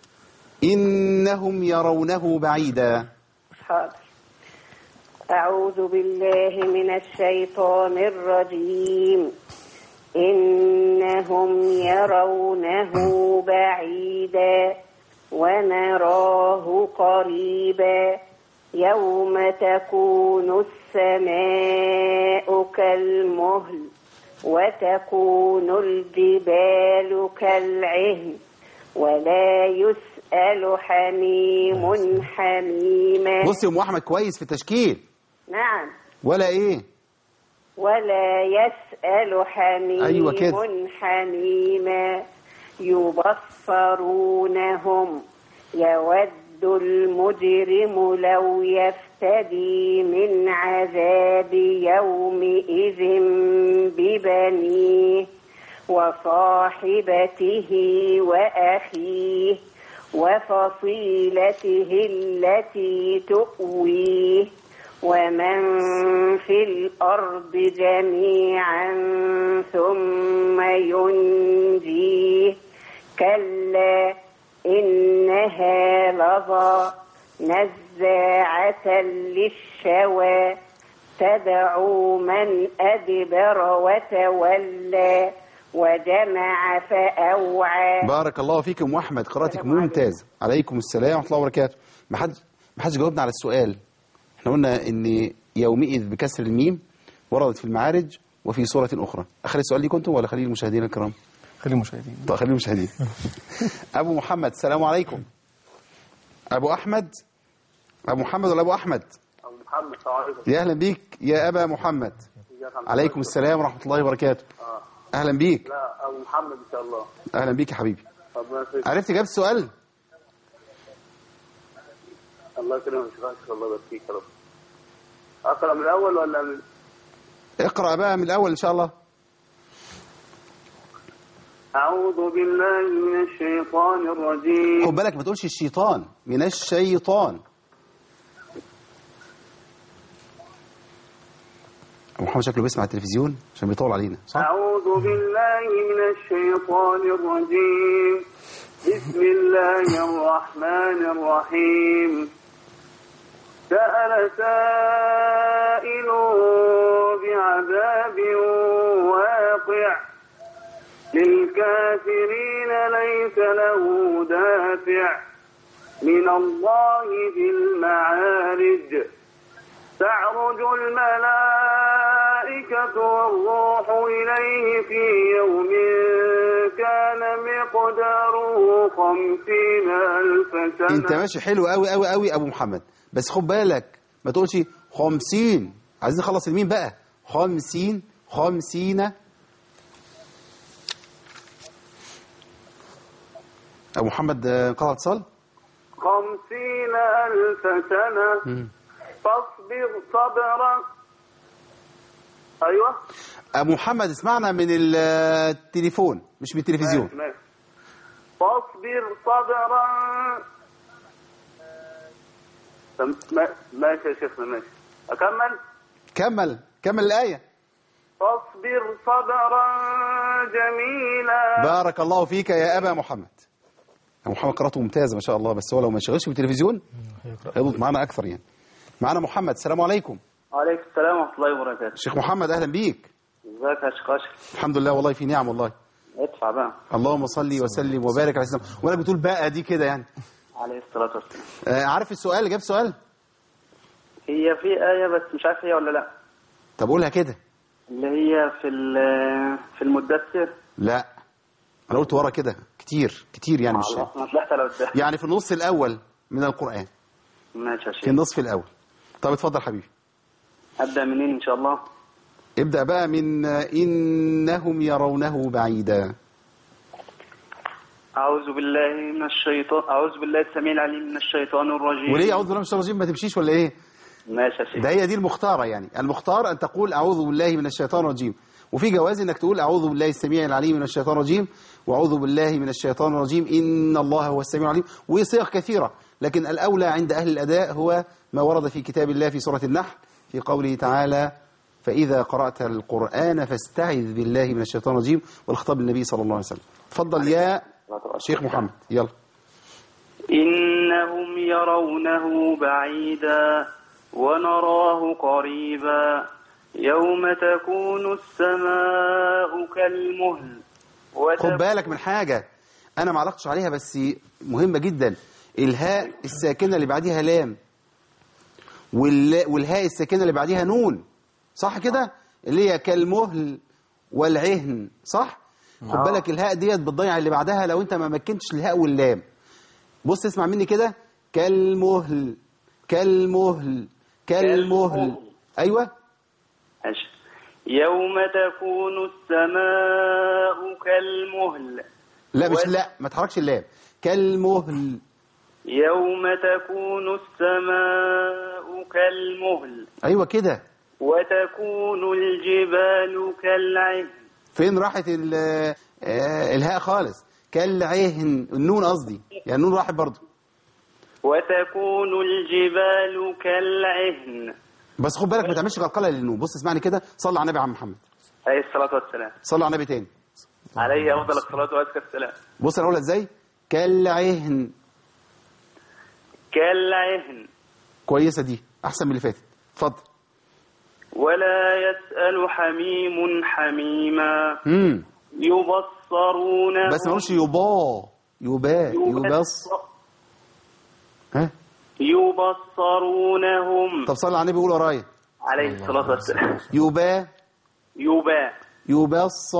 S2: إنهم يرونه بعيدا
S7: حاضر أعوذ بالله من الشيطان الرجيم إنهم يرونه بعيدا ونراه قريبا يوم تكون السماء كالمهل وتكون الجبال كالعهن ولا يسأل حميم حميما
S2: بصي يا أم أحمد كويس في التشكيل
S7: نعم
S2: ولا إيه
S7: ولا يسأل حميم
S2: أيوة كده.
S7: حميما يبصرونهم يود المجرم لو يفتدي من عذاب يومئذ ببنيه وصاحبته وأخيه وفصيلته التي تؤويه ومن في الأرض جميعا ثم ينجيه كلا إنها لظى نزاعة للشوى تدعو من أدبر وتولى وجمع فأوعى
S2: بارك الله فيكم ام احمد قراءتك
S7: السلام عليكم.
S2: ممتازه عليكم السلام ورحمه الله وبركاته ما حد ما حدش جاوبنا على السؤال احنا قلنا ان يومئذ بكسر الميم وردت في المعارج وفي سوره اخرى اخر السؤال ليكم انتم ولا خليه المشاهدين الكرام
S4: خلي المشاهدين
S2: طيب خليه المشاهدين ابو محمد السلام عليكم ابو احمد ابو محمد ولا ابو احمد
S8: أبو محمد السلام عليكم
S2: يا اهلا بيك يا ابا محمد
S8: ازيك يا محمد؟
S2: عليكم السلام ورحمه الله وبركاته
S8: آه.
S2: اهلا بيك
S8: لا أبو محمد إن شاء الله
S2: اهلا بيك يا حبيبي
S8: ربنا يسعدك
S2: عرفت جاب السؤال
S8: الله يكرمك إن شاء الله يبارك فيك يا رب أقرأ من الأول ولا من
S2: اقرا بقى من الاول ان شاء الله
S8: أعوذ بالله من الشيطان الرجيم
S2: خد بالك ما تقولش الشيطان من الشيطان أبو محمد شكله بيسمع التلفزيون عشان بيطول علينا صح؟
S8: أعوذ بالله من الشيطان الرجيم بسم الله الرحمن الرحيم سأل سائل بعذاب واقع للكافرين ليس له دافع من الله ذي المعارج تعرج الملائكة والروح إليه في يوم كان مقداره خمسين ألف سنة
S2: أنت ماشي حلو قوي قوي قوي أبو محمد بس خد بالك ما تقولش خمسين عايزين نخلص المين بقى خمسين خمسين أبو محمد آه، انقطع اتصال
S8: خمسين ألف سنة فاصبر صبرا أيوة
S2: أبو محمد اسمعنا من التليفون مش من التلفزيون
S8: ماشي، ماشي. فاصبر صبرا تم- ما- ماشي يا شيخنا ماشي أكمل
S2: كمل كمل الآية
S8: فاصبر صبرا جميلا
S2: بارك الله فيك يا أبا محمد أبو محمد قراءته ممتازة ما شاء الله بس هو لو ما شغلش بالتلفزيون
S3: هيقرأ
S2: هيضبط معانا أكثر يعني معانا محمد السلام عليكم
S8: وعليكم السلام ورحمة الله وبركاته
S2: شيخ محمد أهلا بيك
S8: ازيك يا شيخ أشرف
S2: الحمد لله والله في نعم والله
S8: ادفع بقى
S2: اللهم صل وسلم وبارك على سيدنا وانا بتقول بقى دي كده يعني
S8: عليه الصلاة والسلام
S2: آه عارف السؤال جاب سؤال
S8: هي في آية بس مش عارف هي ولا لا
S2: طب قولها كده
S8: اللي هي في ال- في المدثر
S2: لا انا قلت ورا كده كتير كتير يعني مش
S8: الله انا طلعت على قدام
S2: يعني في النص الاول من القرآن
S8: ماشي يا
S2: في
S8: شيخ
S2: النصف الاول طب اتفضل حبيبي
S8: أبدأ منين إن شاء الله
S2: ابدأ بقى من آه، إنهم يرونه بعيدا
S8: أعوذ بالله من الشيطان أعوذ بالله السميع العليم من الشيطان الرجيم
S2: وليه أعوذ بالله من الشيطان الرجيم ما تمشيش ولا إيه
S8: ماشي يا شيخ
S2: ده هي دي المختارة يعني المختار أن تقول أعوذ بالله من الشيطان الرجيم وفي جواز أنك تقول أعوذ بالله السميع العليم من الشيطان الرجيم وأعوذ بالله من الشيطان الرجيم إن الله هو السميع العليم وصيغ كثيرة لكن الأولى عند أهل الأداء هو ما ورد في كتاب الله في سورة النحل في قوله تعالى فإذا قرأت القرآن فاستعذ بالله من الشيطان الرجيم والخطاب للنبي صلى الله عليه وسلم تفضل يا شيخ محمد يلا
S8: إنهم يرونه بعيدا ونراه قريبا يوم تكون السماء كالمهل
S2: خد بالك من حاجة أنا ما علقتش عليها بس مهمة جدا الهاء الساكنة اللي بعديها لام واللا- والهاء الساكنة اللي بعديها نون صح كده اللي هي كالمهل والعهن صح خد بالك الهاء ديت بتضيع اللي بعدها لو انت ما مكنتش الهاء واللام بص اسمع مني كده كالمهل كالمهل كالمهل
S8: كالمهل.
S2: ايوه
S8: ماشي. يوم تكون السماء كالمهل
S2: لا مش
S8: وال-
S2: لا ما تحركش اللام كالمهل
S8: يوم تكون السماء كالمهل
S2: ايوه كده
S8: وتكون الجبال كالعهن
S2: فين راحت ال- آه، الهاء خالص كالعهن النون قصدي يعني النون راحت برضه
S8: وتكون الجبال كالعهن
S2: بس خد بالك ما تعملش قلقله للنون بص اسمعني كده صلي على النبي يا عم محمد
S8: عليه الصلاة والسلام
S2: صلي على النبي تاني
S8: عليه أفضل الصلاة وأزكى السلام
S2: بص انا اقولها ازاي كالعهن
S9: كالعهن
S2: كويسة دي أحسن من اللي فاتت اتفضل
S9: ولا يسأل حميم حميما
S2: امم
S9: يبصرونهم
S2: بس ما نقولش يبا يبا يبص ها
S9: يبصرونهم
S2: طب صلي على النبي قول ورايا
S9: عليه الصلاة والسلام
S2: يبا
S9: يبا
S2: يبص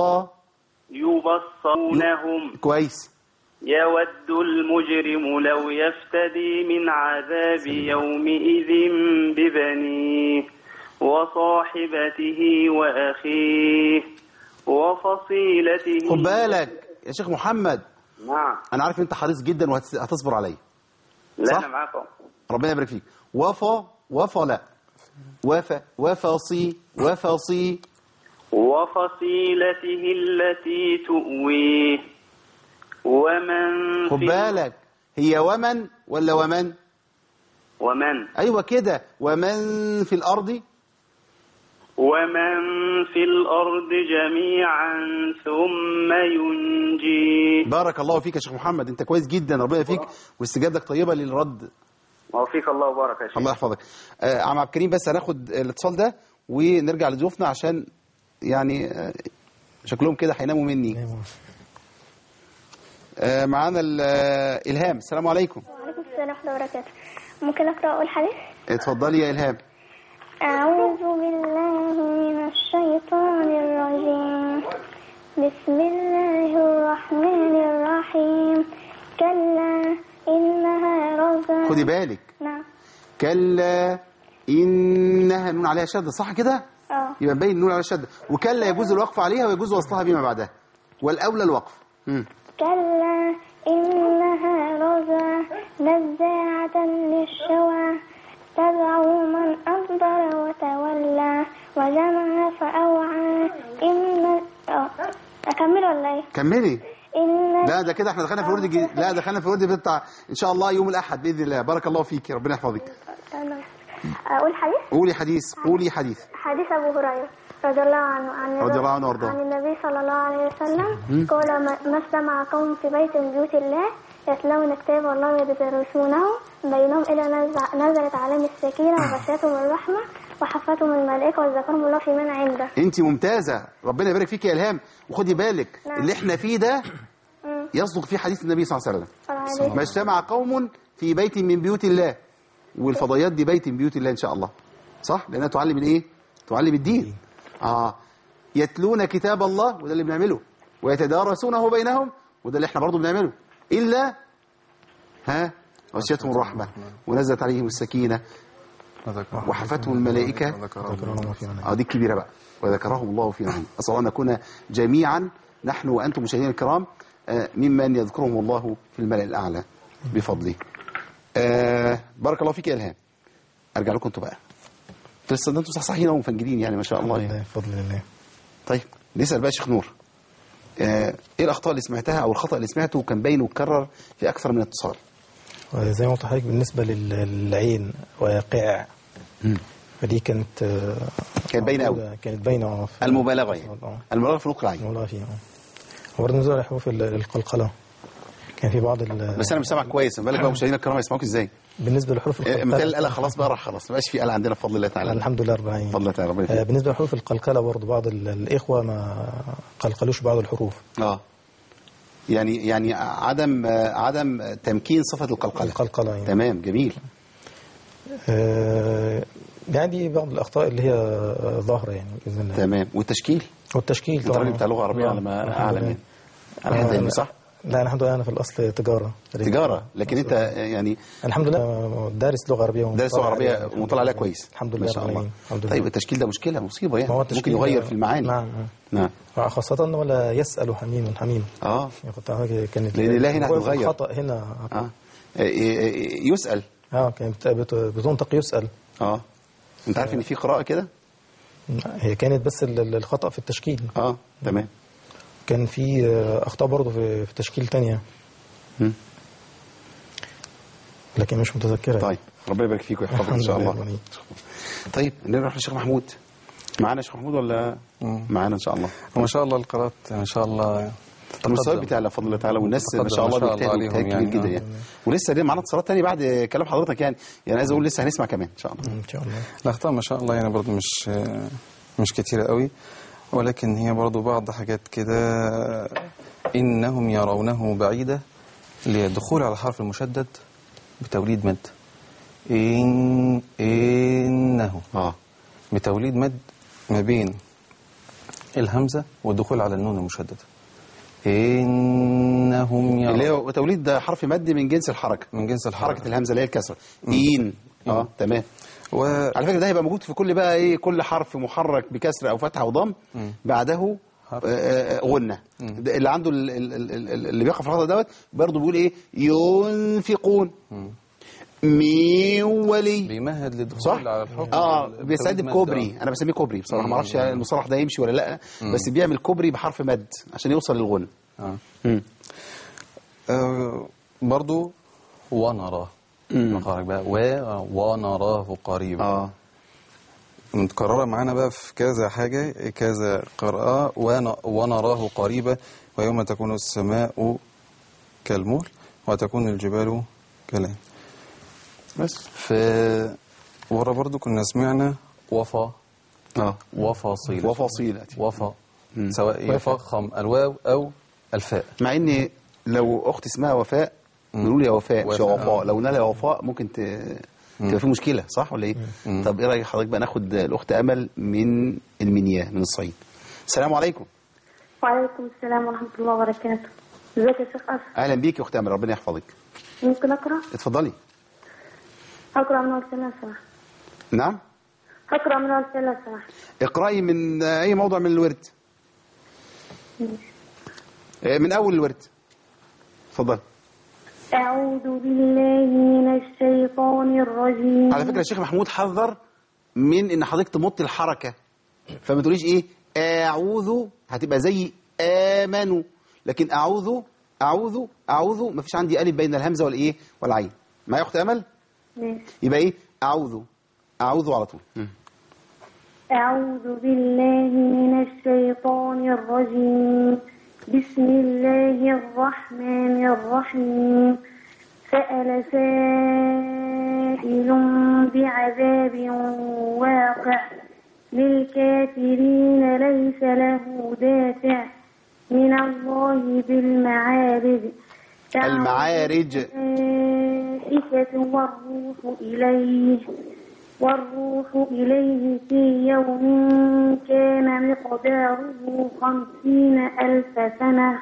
S9: يبصرونهم
S2: كويس
S9: يود المجرم لو يفتدي من عذاب يومئذ ببنيه وصاحبته وأخيه وفصيلته
S2: خد بالك يا شيخ محمد
S9: نعم
S2: أنا عارف أنت حريص جدا وهتصبر عليا
S9: لا
S2: صح؟
S9: أنا معاكم
S2: ربنا يبارك فيك وفا وفا لا وفا وفاصي وفاصي
S9: وفصيلته التي تؤويه ومن
S2: خد
S9: في
S2: بالك هي ومن ولا ومن
S9: ومن
S2: أيوة كده ومن في الأرض
S9: ومن في الأرض جميعا ثم ينجيه
S2: بارك الله فيك يا شيخ محمد أنت كويس جدا ربنا يفيك واستجابتك طيبة للرد
S9: وفيك الله وبارك يا شيخ
S2: الله يحفظك آه، عم عبد الكريم بس هناخد الاتصال ده ونرجع لضيوفنا عشان يعني آه، شكلهم كده هيناموا مني آه، معانا ال- آه، إلهام السلام عليكم
S6: وعليكم السلام ورحمة الله وبركاته ممكن أقرأ أول حديث؟
S2: اتفضلي يا إلهام
S6: أعوذ بالله من الشيطان الرجيم بسم الله الرحمن الرحيم كلا إنها رضا
S2: خدي بالك
S6: نعم
S2: كلا إنها نون عليها شدة صح كده
S6: اه
S2: يبقى باين نون عليها شدة وكلا يجوز الوقف عليها ويجوز وصلها بما بعدها والأولى الوقف مم.
S6: كلا إنها رضا نزاعة للشوى تدعو من أدبر وتولى وجمع فأوعى إن آه، أكمل ولا إيه؟
S2: كملي
S6: إن
S2: لا ده كده احنا دخلنا في الورد الجديد لا دخلنا في الورد بتاع ان شاء الله يوم الاحد باذن الله بارك الله فيك ربنا يحفظك
S6: أقول حديث
S2: قولي حديث قولي حديث
S6: حديث أبو هريرة رضي الله عنه عن
S2: رضي الله عنه وارضاه.
S6: عن النبي صلى الله عليه وسلم قال ما ما اجتمع قوم في بيت من بيوت الله يتلون كتاب الله ويدرسونه بينهم إلى نزع- نزلت عليهم السكينة وغشيتهم الرحمة وحفتهم الملائكة وذكرهم الله في من عنده
S2: انت ممتازه ربنا يبارك فيك يا الهام وخدي بالك
S6: نعم.
S2: اللي احنا فيه ده
S6: مم.
S2: يصدق فيه حديث النبي صلى الله عليه وسلم
S6: صلى عليه
S2: ما اجتمع قوم في بيت من بيوت الله والفضيات دي بيت من بيوت الله ان شاء الله صح لانها تعلم الايه تعلم الدين اه يتلون كتاب الله وده اللي بنعمله ويتدارسونه بينهم وده اللي احنا برضه بنعمله الا ها غشيتهم الرحمه ونزلت عليهم السكينه
S4: وذكرهم
S2: وحفتهم الملائكة
S4: وذكرهم
S3: ذكرنا ما فينا
S2: اه دي الكبيرة بقى وذكرهم الله في نعيم أسأل الله أن نكون جميعا نحن وأنتم مشاهدينا الكرام آه، ممن يذكرهم الله في الملأ الأعلى بفضله آه، بارك الله فيك يا إلهام أرجع لكم أنتوا بقى انتوا لسه انتوا صحصحين ومفنجدين يعني ما شاء الله يعني.
S3: بفضل الله
S2: طيب نسأل بقى شيخ نور آه، ايه الأخطاء اللي سمعتها أو الخطأ اللي سمعته وكان باين واتكرر في أكثر من اتصال
S3: زي ما قلت لحضرتك بالنسبة لل- للعين واقع فدي كانت آه،
S2: كانت باينة أوي.
S3: موجودة- كانت باينة اه في-
S2: المبالغة يعني
S3: اه
S2: المبالغة في نقل العين
S3: والله فيها اه وبرضه نزول حروف ال- القلقلة كان في بعض ال-
S2: بس أنا مش سامعك كويس ما بالك بقى مشاهدينا الكرام يسمعوك إزاي
S3: بالنسبة لحروف
S2: آه،
S3: القلقلة
S2: مثال الآلة خلاص بقى راح خلاص ما بقاش في آلة عندنا بفضل الله تعالى
S3: الحمد لله رب العالمين
S2: بفضل الله تعالى ربنا
S3: آه،
S2: يخليك.
S3: بالنسبة لحروف القلقلة برضه بعض ال- الإخوة ما قلقلوش بعض الحروف
S2: اه يعني يعني عدم آه، عدم تمكين صفة القلقلة
S3: القلقلة يعني.
S2: تمام جميل
S3: آه، يعني دي بعض الأخطاء اللي هي آه، ظاهرة يعني بإذن الله
S2: تمام والتشكيل
S3: والتشكيل
S2: انت راجل بتاع لغة عربية
S3: آه،
S2: على ما
S3: الحمد
S2: أعلم
S3: لله.
S2: يعني على حد علمي
S3: آه،
S2: صح؟
S3: لا أنا الحمد لله أنا في الأصل تجارة
S2: تجارة لكن انت يعني
S3: الحمد لله دارس لغة عربية
S2: دارس لغة
S3: ومطلع
S2: عربية
S3: عليها.
S2: ومطلع عليها كويس
S3: الحمد
S2: ما
S3: لله
S2: شاء
S3: رب
S2: الله
S3: العالمين. الحمد لله
S2: طيب التشكيل ده مشكلة مصيبة يعني
S3: ما هو
S2: ممكن
S3: التشكيل
S2: يغير
S3: ده-
S2: في المعاني
S3: نعم
S2: نعم
S3: خاصة ولا يسأل حميم حميم
S2: اه
S3: يعني كنت عارف كانت
S2: لأن الله هنا
S3: هو
S2: هتتغير.
S3: الخطأ هنا
S2: اه آه، آه، يسأل
S3: اه كانت بت- بتنطق يسأل
S2: اه انت عارف ان في قراءة كده
S3: هي كانت بس ال- ال- الخطأ في التشكيل
S2: اه تمام
S3: كان في آه، أخطاء برضه في في تشكيل تانية
S2: مم.
S3: لكن مش متذكرة
S2: طيب ربنا يبارك فيك ويحفظك ان شاء
S3: الحمد
S2: الله
S3: لله.
S2: طيب نروح للشيخ محمود معانا شيخ محمود ولا
S4: مم.
S2: معانا ان شاء الله
S4: وما شاء الله القراءات ما شاء الله
S2: المستوى بتاعلى بفضل الله تعالى والناس ما شاء الله بيجتهدوا
S4: عليهم
S2: اجتهاد كبير
S4: يعني،
S2: جدا
S4: آه.
S2: يعني ولسه ليه معانا اتصالات تاني بعد كلام حضرتك يعني يعني عايز اقول لسه هنسمع كمان ان شاء الله
S3: ان شاء الله
S4: الأخطاء ما شاء الله يعني برضو مش مش كتيرة قوي ولكن هي برضو بعض حاجات كده إنهم يرونه بعيدة للدخول على الحرف المشدد بتوليد مد إن إنه
S2: اه
S4: بتوليد مد ما بين الهمزة والدخول على النون المشددة إنهم
S2: اللي
S4: يرون
S2: هو توليد ده حرف مد من جنس الحركه
S4: من جنس
S2: حركه
S4: الحركة
S2: الهمزه اللي هي الكسره ان اه تمام
S4: و...
S2: على فكره ده هيبقى موجود في كل بقى ايه كل حرف محرك بكسر او فتحه او ضم بعده
S4: حرف.
S2: آه، آه، غنه ده اللي عنده ال- ال- ال- ال- اللي بيقف في الخطأ دوت برضه بيقول ايه ينفقون من ولي
S4: بيمهد للدخول
S2: صح
S4: على الحكم
S2: اه
S4: بال-
S2: بيستعد
S4: بتوليد مد،
S2: بكوبري انا بسميه كوبري بصراحه ما اعرفش المصطلح ده يمشي ولا لا بس بيعمل كوبري بحرف مد عشان يوصل للغنى
S4: آه.
S2: مم.
S4: آه برضو ونراه مخارج بقى و ونراه قريبا
S2: اه
S4: متكررة معانا بقى في كذا حاجة كذا قراءة ون- ونراه قريبا ويوم تكون السماء كالمهل وتكون الجبال كالعين
S2: بس
S4: ف ورا برضو كنا سمعنا وفا
S2: اه
S4: وفاصيل
S2: وفصيلة
S4: وفا سواء يفخم الواو أو الفاء
S2: مع ان لو اخت اسمها وفاء بنقول يا وفاء مش يا
S4: وفاء،
S2: وفاء
S4: آه.
S2: لو نال يا وفاء ممكن ت... تبقى في مشكله صح ولا ايه طب ايه رايك حضرتك بقى ناخد الاخت امل من المنيا من الصعيد السلام عليكم
S6: وعليكم السلام ورحمة الله وبركاته ازيك يا شيخ أشرف
S2: اهلا بيك يا اخت امل ربنا يحفظك
S6: ممكن أقرأ؟
S2: اتفضلي
S6: أقرأ من أول سنة لو سمحت
S2: نعم
S6: أقرأ من أول سنة لو سمحت
S2: اقرأي من اي موضوع من الورد آه، من اول الورد اتفضل
S6: أعوذ بالله من الشيطان الرجيم
S2: على فكره الشيخ محمود حذر من ان حضرتك تمط الحركه فما تقوليش ايه اعوذ هتبقى زي امنوا لكن اعوذ اعوذ اعوذ ما فيش عندي الف بين الهمزه والايه والعين معايا يا اخت امل
S6: ماشي.
S2: يبقى ايه اعوذ اعوذ على طول مم.
S6: أعوذ بالله من الشيطان الرجيم بسم الله الرحمن الرحيم سأل سائل بعذاب واقع للكافرين ليس له دافع من الله بالمعارج
S2: المعارج
S6: الملائكة والروح إليه والروح إليه في يوم كان مقداره خمسين ألف سنة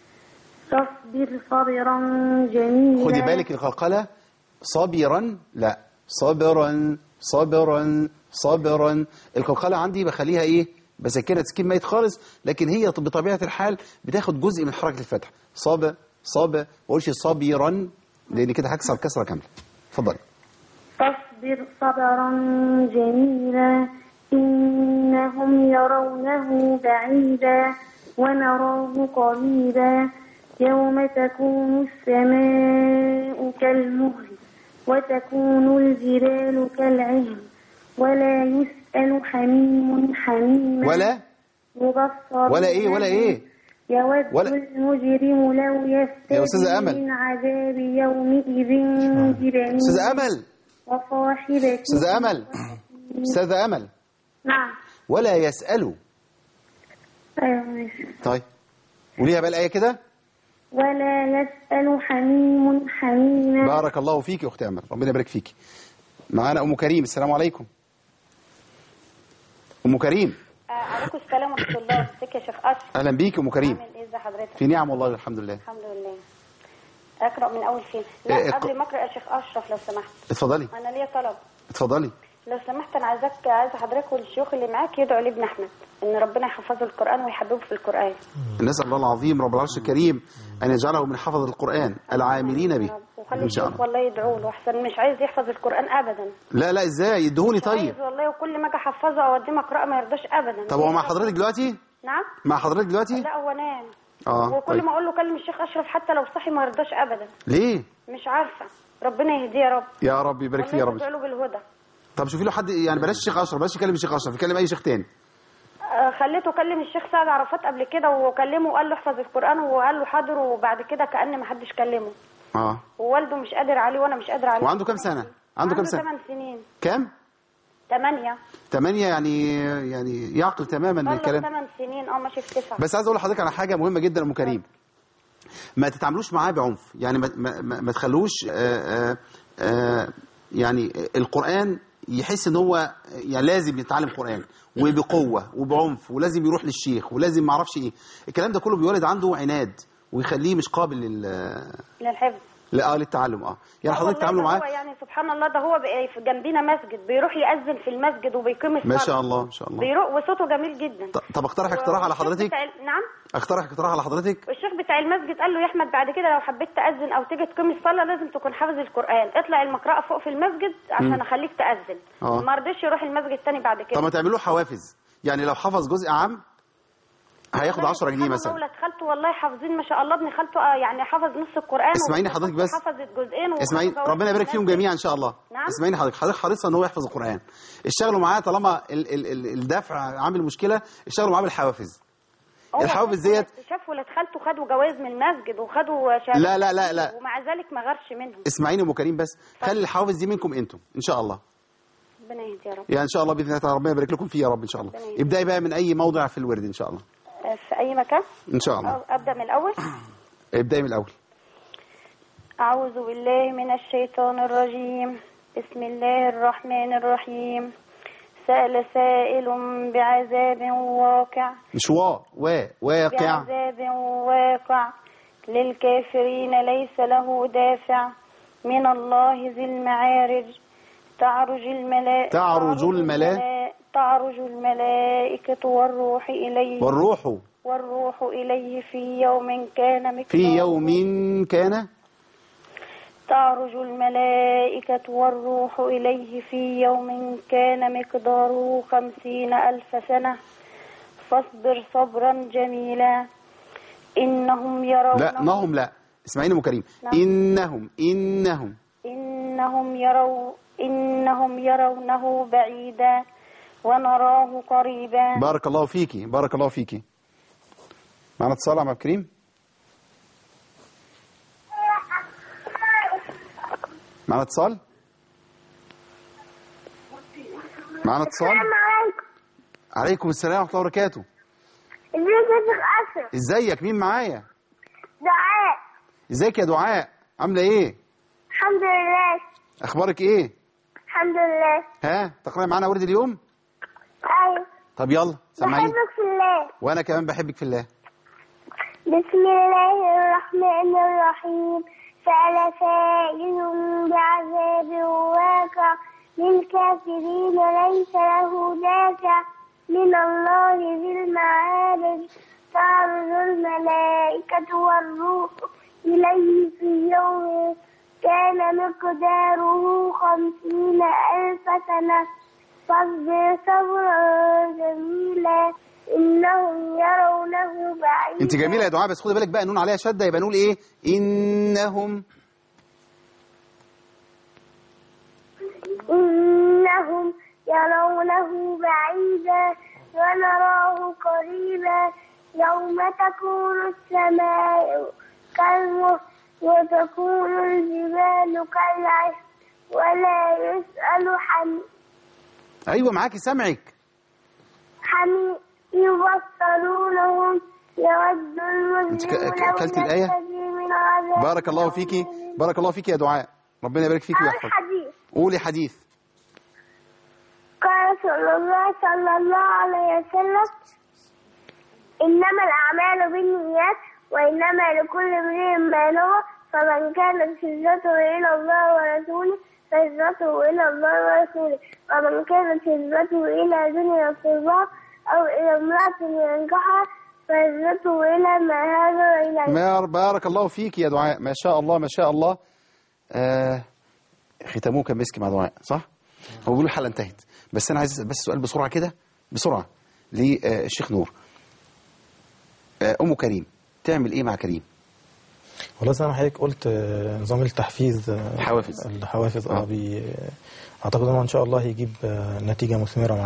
S6: فاصبر صبرا جميلا
S2: خدي بالك القلقله صبرا لا صبرا صبرا صبرا القلقله عندي بخليها ايه بسكنها تسكين ميت خالص لكن هي بطبيعه الحال بتاخد جزء من حركه الفتح صب صب ما اقولش صبرا لان كده هكسر كسره كامله اتفضلي
S6: فاصبر صبرا جميلا إنهم يرونه بعيدا ونراه قريبا يوم تكون السماء كالمهل وتكون الجبال كالعهن ولا يسأل حميم حميما
S2: ولا
S6: يبصر
S2: ولا ايه ولا ايه
S6: يود
S2: ولا-
S6: المجرم لو
S2: يا أستاذة
S6: يفتدي
S2: أمل.
S6: من عذاب يومئذ ببنيه
S2: استاذه امل
S6: وصاحبته
S2: استاذه امل استاذه امل
S6: نعم
S2: ولا يسالوا
S6: أيوة ماشي
S2: طيب قوليها بقى الايه كده
S6: ولا يسأل حميم حميما
S2: بارك الله فيك يا اختي امل ربنا يبارك فيك معانا ام كريم السلام عليكم ام كريم
S10: عليكم السلام ورحمة الله ازيك يا شيخ أشرف
S2: اهلا بيك يا ام كريم
S10: عامل ايه ازي حضرتك
S2: في نعم والله الحمد لله
S10: الحمد لله اقرأ من أول فين
S2: إيه،
S10: لا
S2: اقرأ.
S10: قبل ما أقرأ يا شيخ أشرف لو سمحت
S2: اتفضلي
S10: أنا ليا طلب
S2: اتفضلي
S10: لو سمحت أنا عايزاك عايزة حضرتك والشيوخ اللي معاك يدعوا لابن أحمد إن ربنا يحفظه القرآن ويحببه في القرآن
S2: نسال الله العظيم رب العرش الكريم ان يجعله من حفظ القران العاملين به
S10: وخلي
S2: ان شاء
S10: الشيوخ
S2: الله
S10: والله يدعوا له أحسن مش عايز يحفظ القرآن أبدا
S2: لا لا ازاي يدهوني طيب
S10: عايز والله وكل ما أجي أحفظه أو أوديه مقرأة ما يرضاش أبدا
S2: طب هو مع حضرتك دلوقتي
S10: نعم
S2: مع حضرتك دلوقتي
S10: لا هو نام
S2: اه
S10: وكل
S2: طيب
S10: ما أقول له كلم الشيخ أشرف حتى لو صحي ما يرضاش أبدا
S2: ليه
S10: مش عارفة ربنا يهديه يا رب
S2: يا رب يبارك فيه يا
S10: والله
S2: رب
S10: تدعوا له بالهدى
S2: طب شوفي له حد يعني بلاش الشيخ اشرف بلاش يكلم الشيخ اشرف يكلم اي شيخ تاني
S10: آه، خليته كلم الشيخ سعد عرفات قبل كده وكلمه وقال له احفظ القرآن وقال له حاضر وبعد كده كأن ما حدش كلمه
S2: اه
S10: ووالده مش قادر عليه وانا مش قادر عليه
S2: وعنده كام سنة عنده كام سنة
S10: 8 سنين
S2: كام
S10: 8
S2: 8 يعني يعني يعقل تماما
S10: والله
S2: الكلام
S10: 8 سنين اه ماشي في 9
S2: بس عايز اقول لحضرتك على حاجه مهمه جدا يا ام كريم ما تتعاملوش معاه بعنف يعني ما, ما, ما ما تخلوش آآ آآ يعني القران يحس ان هو يعني لازم يتعلم قران وبقوه وبعنف ولازم يروح للشيخ ولازم ما اعرفش ايه الكلام ده كله بيولد عنده عناد ويخليه مش قابل لل
S10: للحفظ
S2: لا اه للتعلم اه يعني
S10: آه
S2: حضرتك
S10: والله
S2: تعاملوا
S10: ده
S2: معاه
S10: هو يعني سبحان الله ده هو بقى في جنبينا مسجد بيروح يأذن في المسجد وبيقيم الصلاة
S2: ما شاء الله ما شاء الله
S10: بيروح وصوته جميل جدا
S2: ط- طب اقترح اقتراح على
S10: والشيخ
S2: حضرتك
S10: بتاع ال- نعم
S2: اقترح اقتراح على حضرتك
S10: والشيخ بتاع المسجد قال له يا احمد بعد كده لو حبيت تأذن او تيجي تقيم الصلاة لازم تكون حافظ القرآن اطلع المقرأة فوق في المسجد عشان
S2: مم.
S10: اخليك تأذن
S2: آه.
S10: ما رضيش يروح المسجد تاني بعد كده
S2: طب ما تعملوه حوافز يعني لو حفظ جزء عام هياخد 10 جنيه
S10: سبحان
S2: مثلا
S10: الله ولاد خالته والله حافظين ما شاء الله ابن خالته آه، يعني حفظ نص القرآن
S2: اسمعيني
S10: وبنت
S2: حضرتك
S10: خالته
S2: بس.
S10: حفظت جزئين
S2: اسماعيل
S10: وحفظ
S2: ربنا يبارك فيهم جميعا ان شاء الله
S10: نعم.
S2: اسمعيني حضرتك حضرتك حريصه ان هو يحفظ القران اشتغلوا معاه طالما ال ال ال الدفع عامل مشكله اشتغلوا معاه بالحوافز
S10: هو
S2: الحوافز
S10: شاف-
S2: ديت
S10: شاف ولاد خالته خدوا جواز من المسجد وخدوا شهادات
S2: لا لا لا لا
S10: ومع ذلك ما غيرش منهم
S2: اسمعيني ام كريم بس خلي الحوافز دي منكم انتم ان شاء الله
S10: ربنا يهدي يا رب
S2: يعني ان شاء الله باذن الله تعالى ربنا يبارك لكم فيه يا رب ان شاء الله
S10: ربنا يهدي.
S2: ابداي بقى من اي موضع في الورد ان شاء الله
S10: آه، في اي مكان
S2: ان شاء الله
S10: أو ابدا من الاول
S2: ابداي من الاول
S10: اعوذ بالله من الشيطان الرجيم بسم الله الرحمن الرحيم سأل سائل بعذاب واقع
S2: مش وا وا واقع
S10: بعذاب واقع للكافرين ليس له دافع من الله ذي المعارج تعرج الملائكة
S2: تعرج الملا-
S10: تعرج الملائكة والروح إليه
S2: والروح
S10: والروح إليه في يوم كان مقداره
S2: في يوم كان
S10: تعرج الملائكة والروح إليه في يوم كان مقداره خمسين ألف سنة فاصبر صبرا جميلا إنهم يرونه
S2: لا نهم لا اسمعيني ام كريم
S10: نعم.
S2: انهم انهم
S10: إنهم يروا إنهم يرونه بعيدا ونراه قريبا
S2: بارك الله فيكي بارك الله فيكي معنا اتصال يا عم عبد الكريم معنا اتصال معنا اتصال
S6: عليكم
S2: عليكم السلام ورحمه الله وبركاته
S6: ازيك يا شيخ اشرف
S2: ازيك مين معايا
S6: دعاء
S2: ازيك يا دعاء عامله ايه
S6: الحمد لله
S2: اخبارك ايه
S6: الحمد لله
S2: ها تقرأي معانا ورد اليوم
S6: ايوه
S2: طب يلا سمعيني
S6: بحبك في الله
S2: وانا كمان بحبك في الله
S6: بسم الله الرحمن الرحيم سأل سائل بعذاب واقع للكافرين ليس له دافع من الله ذي المعارج تعرض الملائكة والروح إليه في يوم كان مقداره خمسين ألف سنة فاصبر صبرا جميلا إنهم يرونه بعيدا
S2: انت جميله يا دعاء بس خدي بالك بقى نون عليها شده يبقى نقول ايه انهم
S6: إنهم يرونه بعيدا ونراه قريبا يوم تكون السماء كالمهل وتكون الجبال كالعهن ولا يسأل حميم
S2: ايوه معاكي سامعك
S6: حميم يبصرونهم يود
S2: انت ك-
S6: المجرم
S2: ك-
S6: لو
S2: أكلت الآية؟
S6: يفتدي من عذاب
S2: بارك الله فيكي بارك الله فيكي يا دعاء ربنا يبارك فيكي
S6: أو
S2: ويحفظك
S6: الحديث
S2: قولي حديث
S6: قال صلى الله صلى الله عليه وسلم إنما الأعمال بالنيات وإنما لكل امرئ ما نوى فمن كانت هجرته إلى الله ورسوله فهجرته إلى الله ورسوله ومن كانت هجرته إلى دنيا صباح أو إلى امرأة ينكحها فهجرته إلى ما هاجر إليه
S2: ما بارك الله فيكي يا دعاء ما شاء الله ما شاء الله آه ختموه كان مسك مع دعاء صح هو بيقول الحلقه انتهت بس انا عايز اسال بس سؤال بسرعه كده بسرعه للشيخ نور آه ام كريم تعمل ايه مع كريم
S3: والله زي ما حضرتك قلت آه، نظام التحفيز آه،
S2: الحوافز.
S3: الحوافز
S2: آه.
S3: اه بي اعتقد انه ان شاء الله هيجيب آه، نتيجه مثمره معاه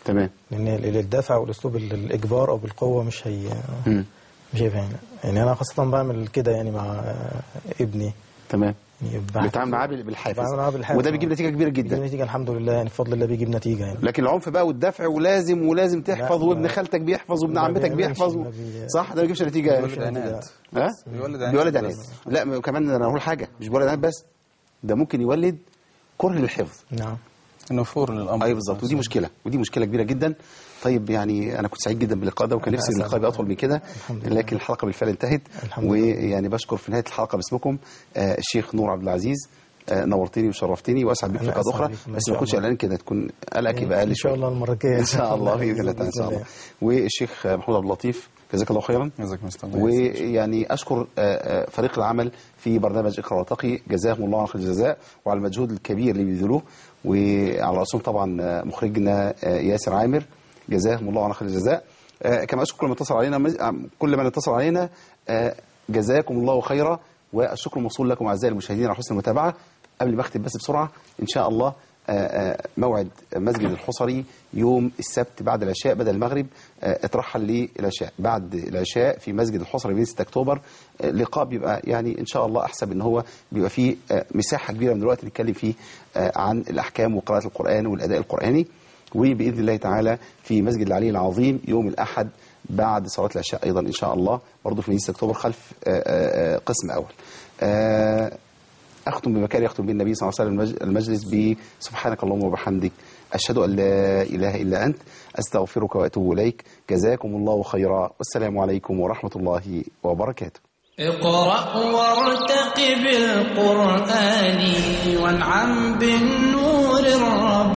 S2: تمام
S3: لان ال- الدفع والاسلوب ال- الاجبار او بالقوه مش هي
S2: مم.
S3: مش هيفهم يعني انا خاصه بعمل كده يعني مع ابني
S2: تمام
S3: يعني بحفظ-
S2: بتعامل معاه بال- بالحافز
S3: بعمل معاه بالحافز
S2: وده بيجيب نتيجه كبيره
S3: بيجيب
S2: جدا
S3: نتيجه الحمد لله يعني بفضل الله بيجيب نتيجه يعني
S2: لكن العنف بقى والدفع ولازم ولازم تحفظ
S3: لا،
S2: وابن
S3: ما-
S2: خالتك بيحفظ وابن
S3: ما
S2: عمتك
S3: بيعملش،
S2: بيحفظ
S3: ما بي-
S2: صح ده ما بيجيبش نتيجه
S4: بيولد عناد
S2: ها
S4: بيولد عناد
S2: بيولد عناد
S4: بس.
S2: لا ما- كمان انا اقول حاجه مش بيولد عناد بس ده ممكن يولد كره للحفظ
S3: نعم
S4: نفور للامر
S2: ايوه بالظبط ودي مشكله ودي مشكله كبيره جدا طيب يعني انا كنت سعيد جدا باللقاء ده وكان نفسي
S3: أسعد.
S2: اللقاء يبقى اطول من كده
S3: الحمد لله.
S2: لكن الحلقه بالفعل انتهت
S3: الحمد لله.
S2: ويعني بشكر في نهايه الحلقه باسمكم آه، الشيخ نور عبد العزيز آه، نورتني وشرفتني واسعد بك في
S3: أنا
S2: لقاءات
S3: أسعد
S2: اخرى
S3: بكم إن
S2: بس
S3: شاء
S2: ما تكونش
S3: الله.
S2: قلقان كده تكون قلقك يبقى اقل
S3: ان شاء
S2: شويه
S3: الله المره الجايه
S2: ان شاء الله باذن الله تعالى ان شاء الله والشيخ محمود عبد اللطيف جزاك الله خيرا
S4: جزاك الله
S2: ويعني اشكر آه، آه، فريق العمل في برنامج اقرا وارتقي جزاهم الله عن خير الجزاء وعلى المجهود الكبير اللي بيبذلوه وعلى راسهم طبعا آه، مخرجنا آه، ياسر عامر جزاهم الله عن خير الجزاء آه، كما اشكر كل من اتصل علينا مز- آه، كل من اتصل علينا آه، جزاكم الله خيرا والشكر موصول لكم اعزائي المشاهدين على حسن المتابعه قبل ما اختم بس بسرعه ان شاء الله آه، آه، موعد مسجد الحصري يوم السبت بعد العشاء بدل المغرب آه، اترحل للعشاء بعد العشاء في مسجد الحصري بين 6 اكتوبر آه، لقاء بيبقى يعني ان شاء الله احسب ان هو بيبقى فيه آه، مساحه كبيره من الوقت نتكلم فيه آه، عن الاحكام وقراءه القران والاداء القراني وباذن الله تعالى في مسجد العلي العظيم يوم الاحد بعد صلاه العشاء ايضا ان شاء الله برضه في مدينه 6 اكتوبر خلف آه، آه، آه، قسم اول آه، أختم بمكان يختم به النبي صلى الله عليه وسلم المج- المجلس بسبحانك اللهم وبحمدك أشهد أن لا إله إلا أنت أستغفرك وأتوب إليك جزاكم الله خيرا والسلام عليكم ورحمة الله وبركاته
S1: اقرأ وارتقب القرآن وانعم بالنور الرب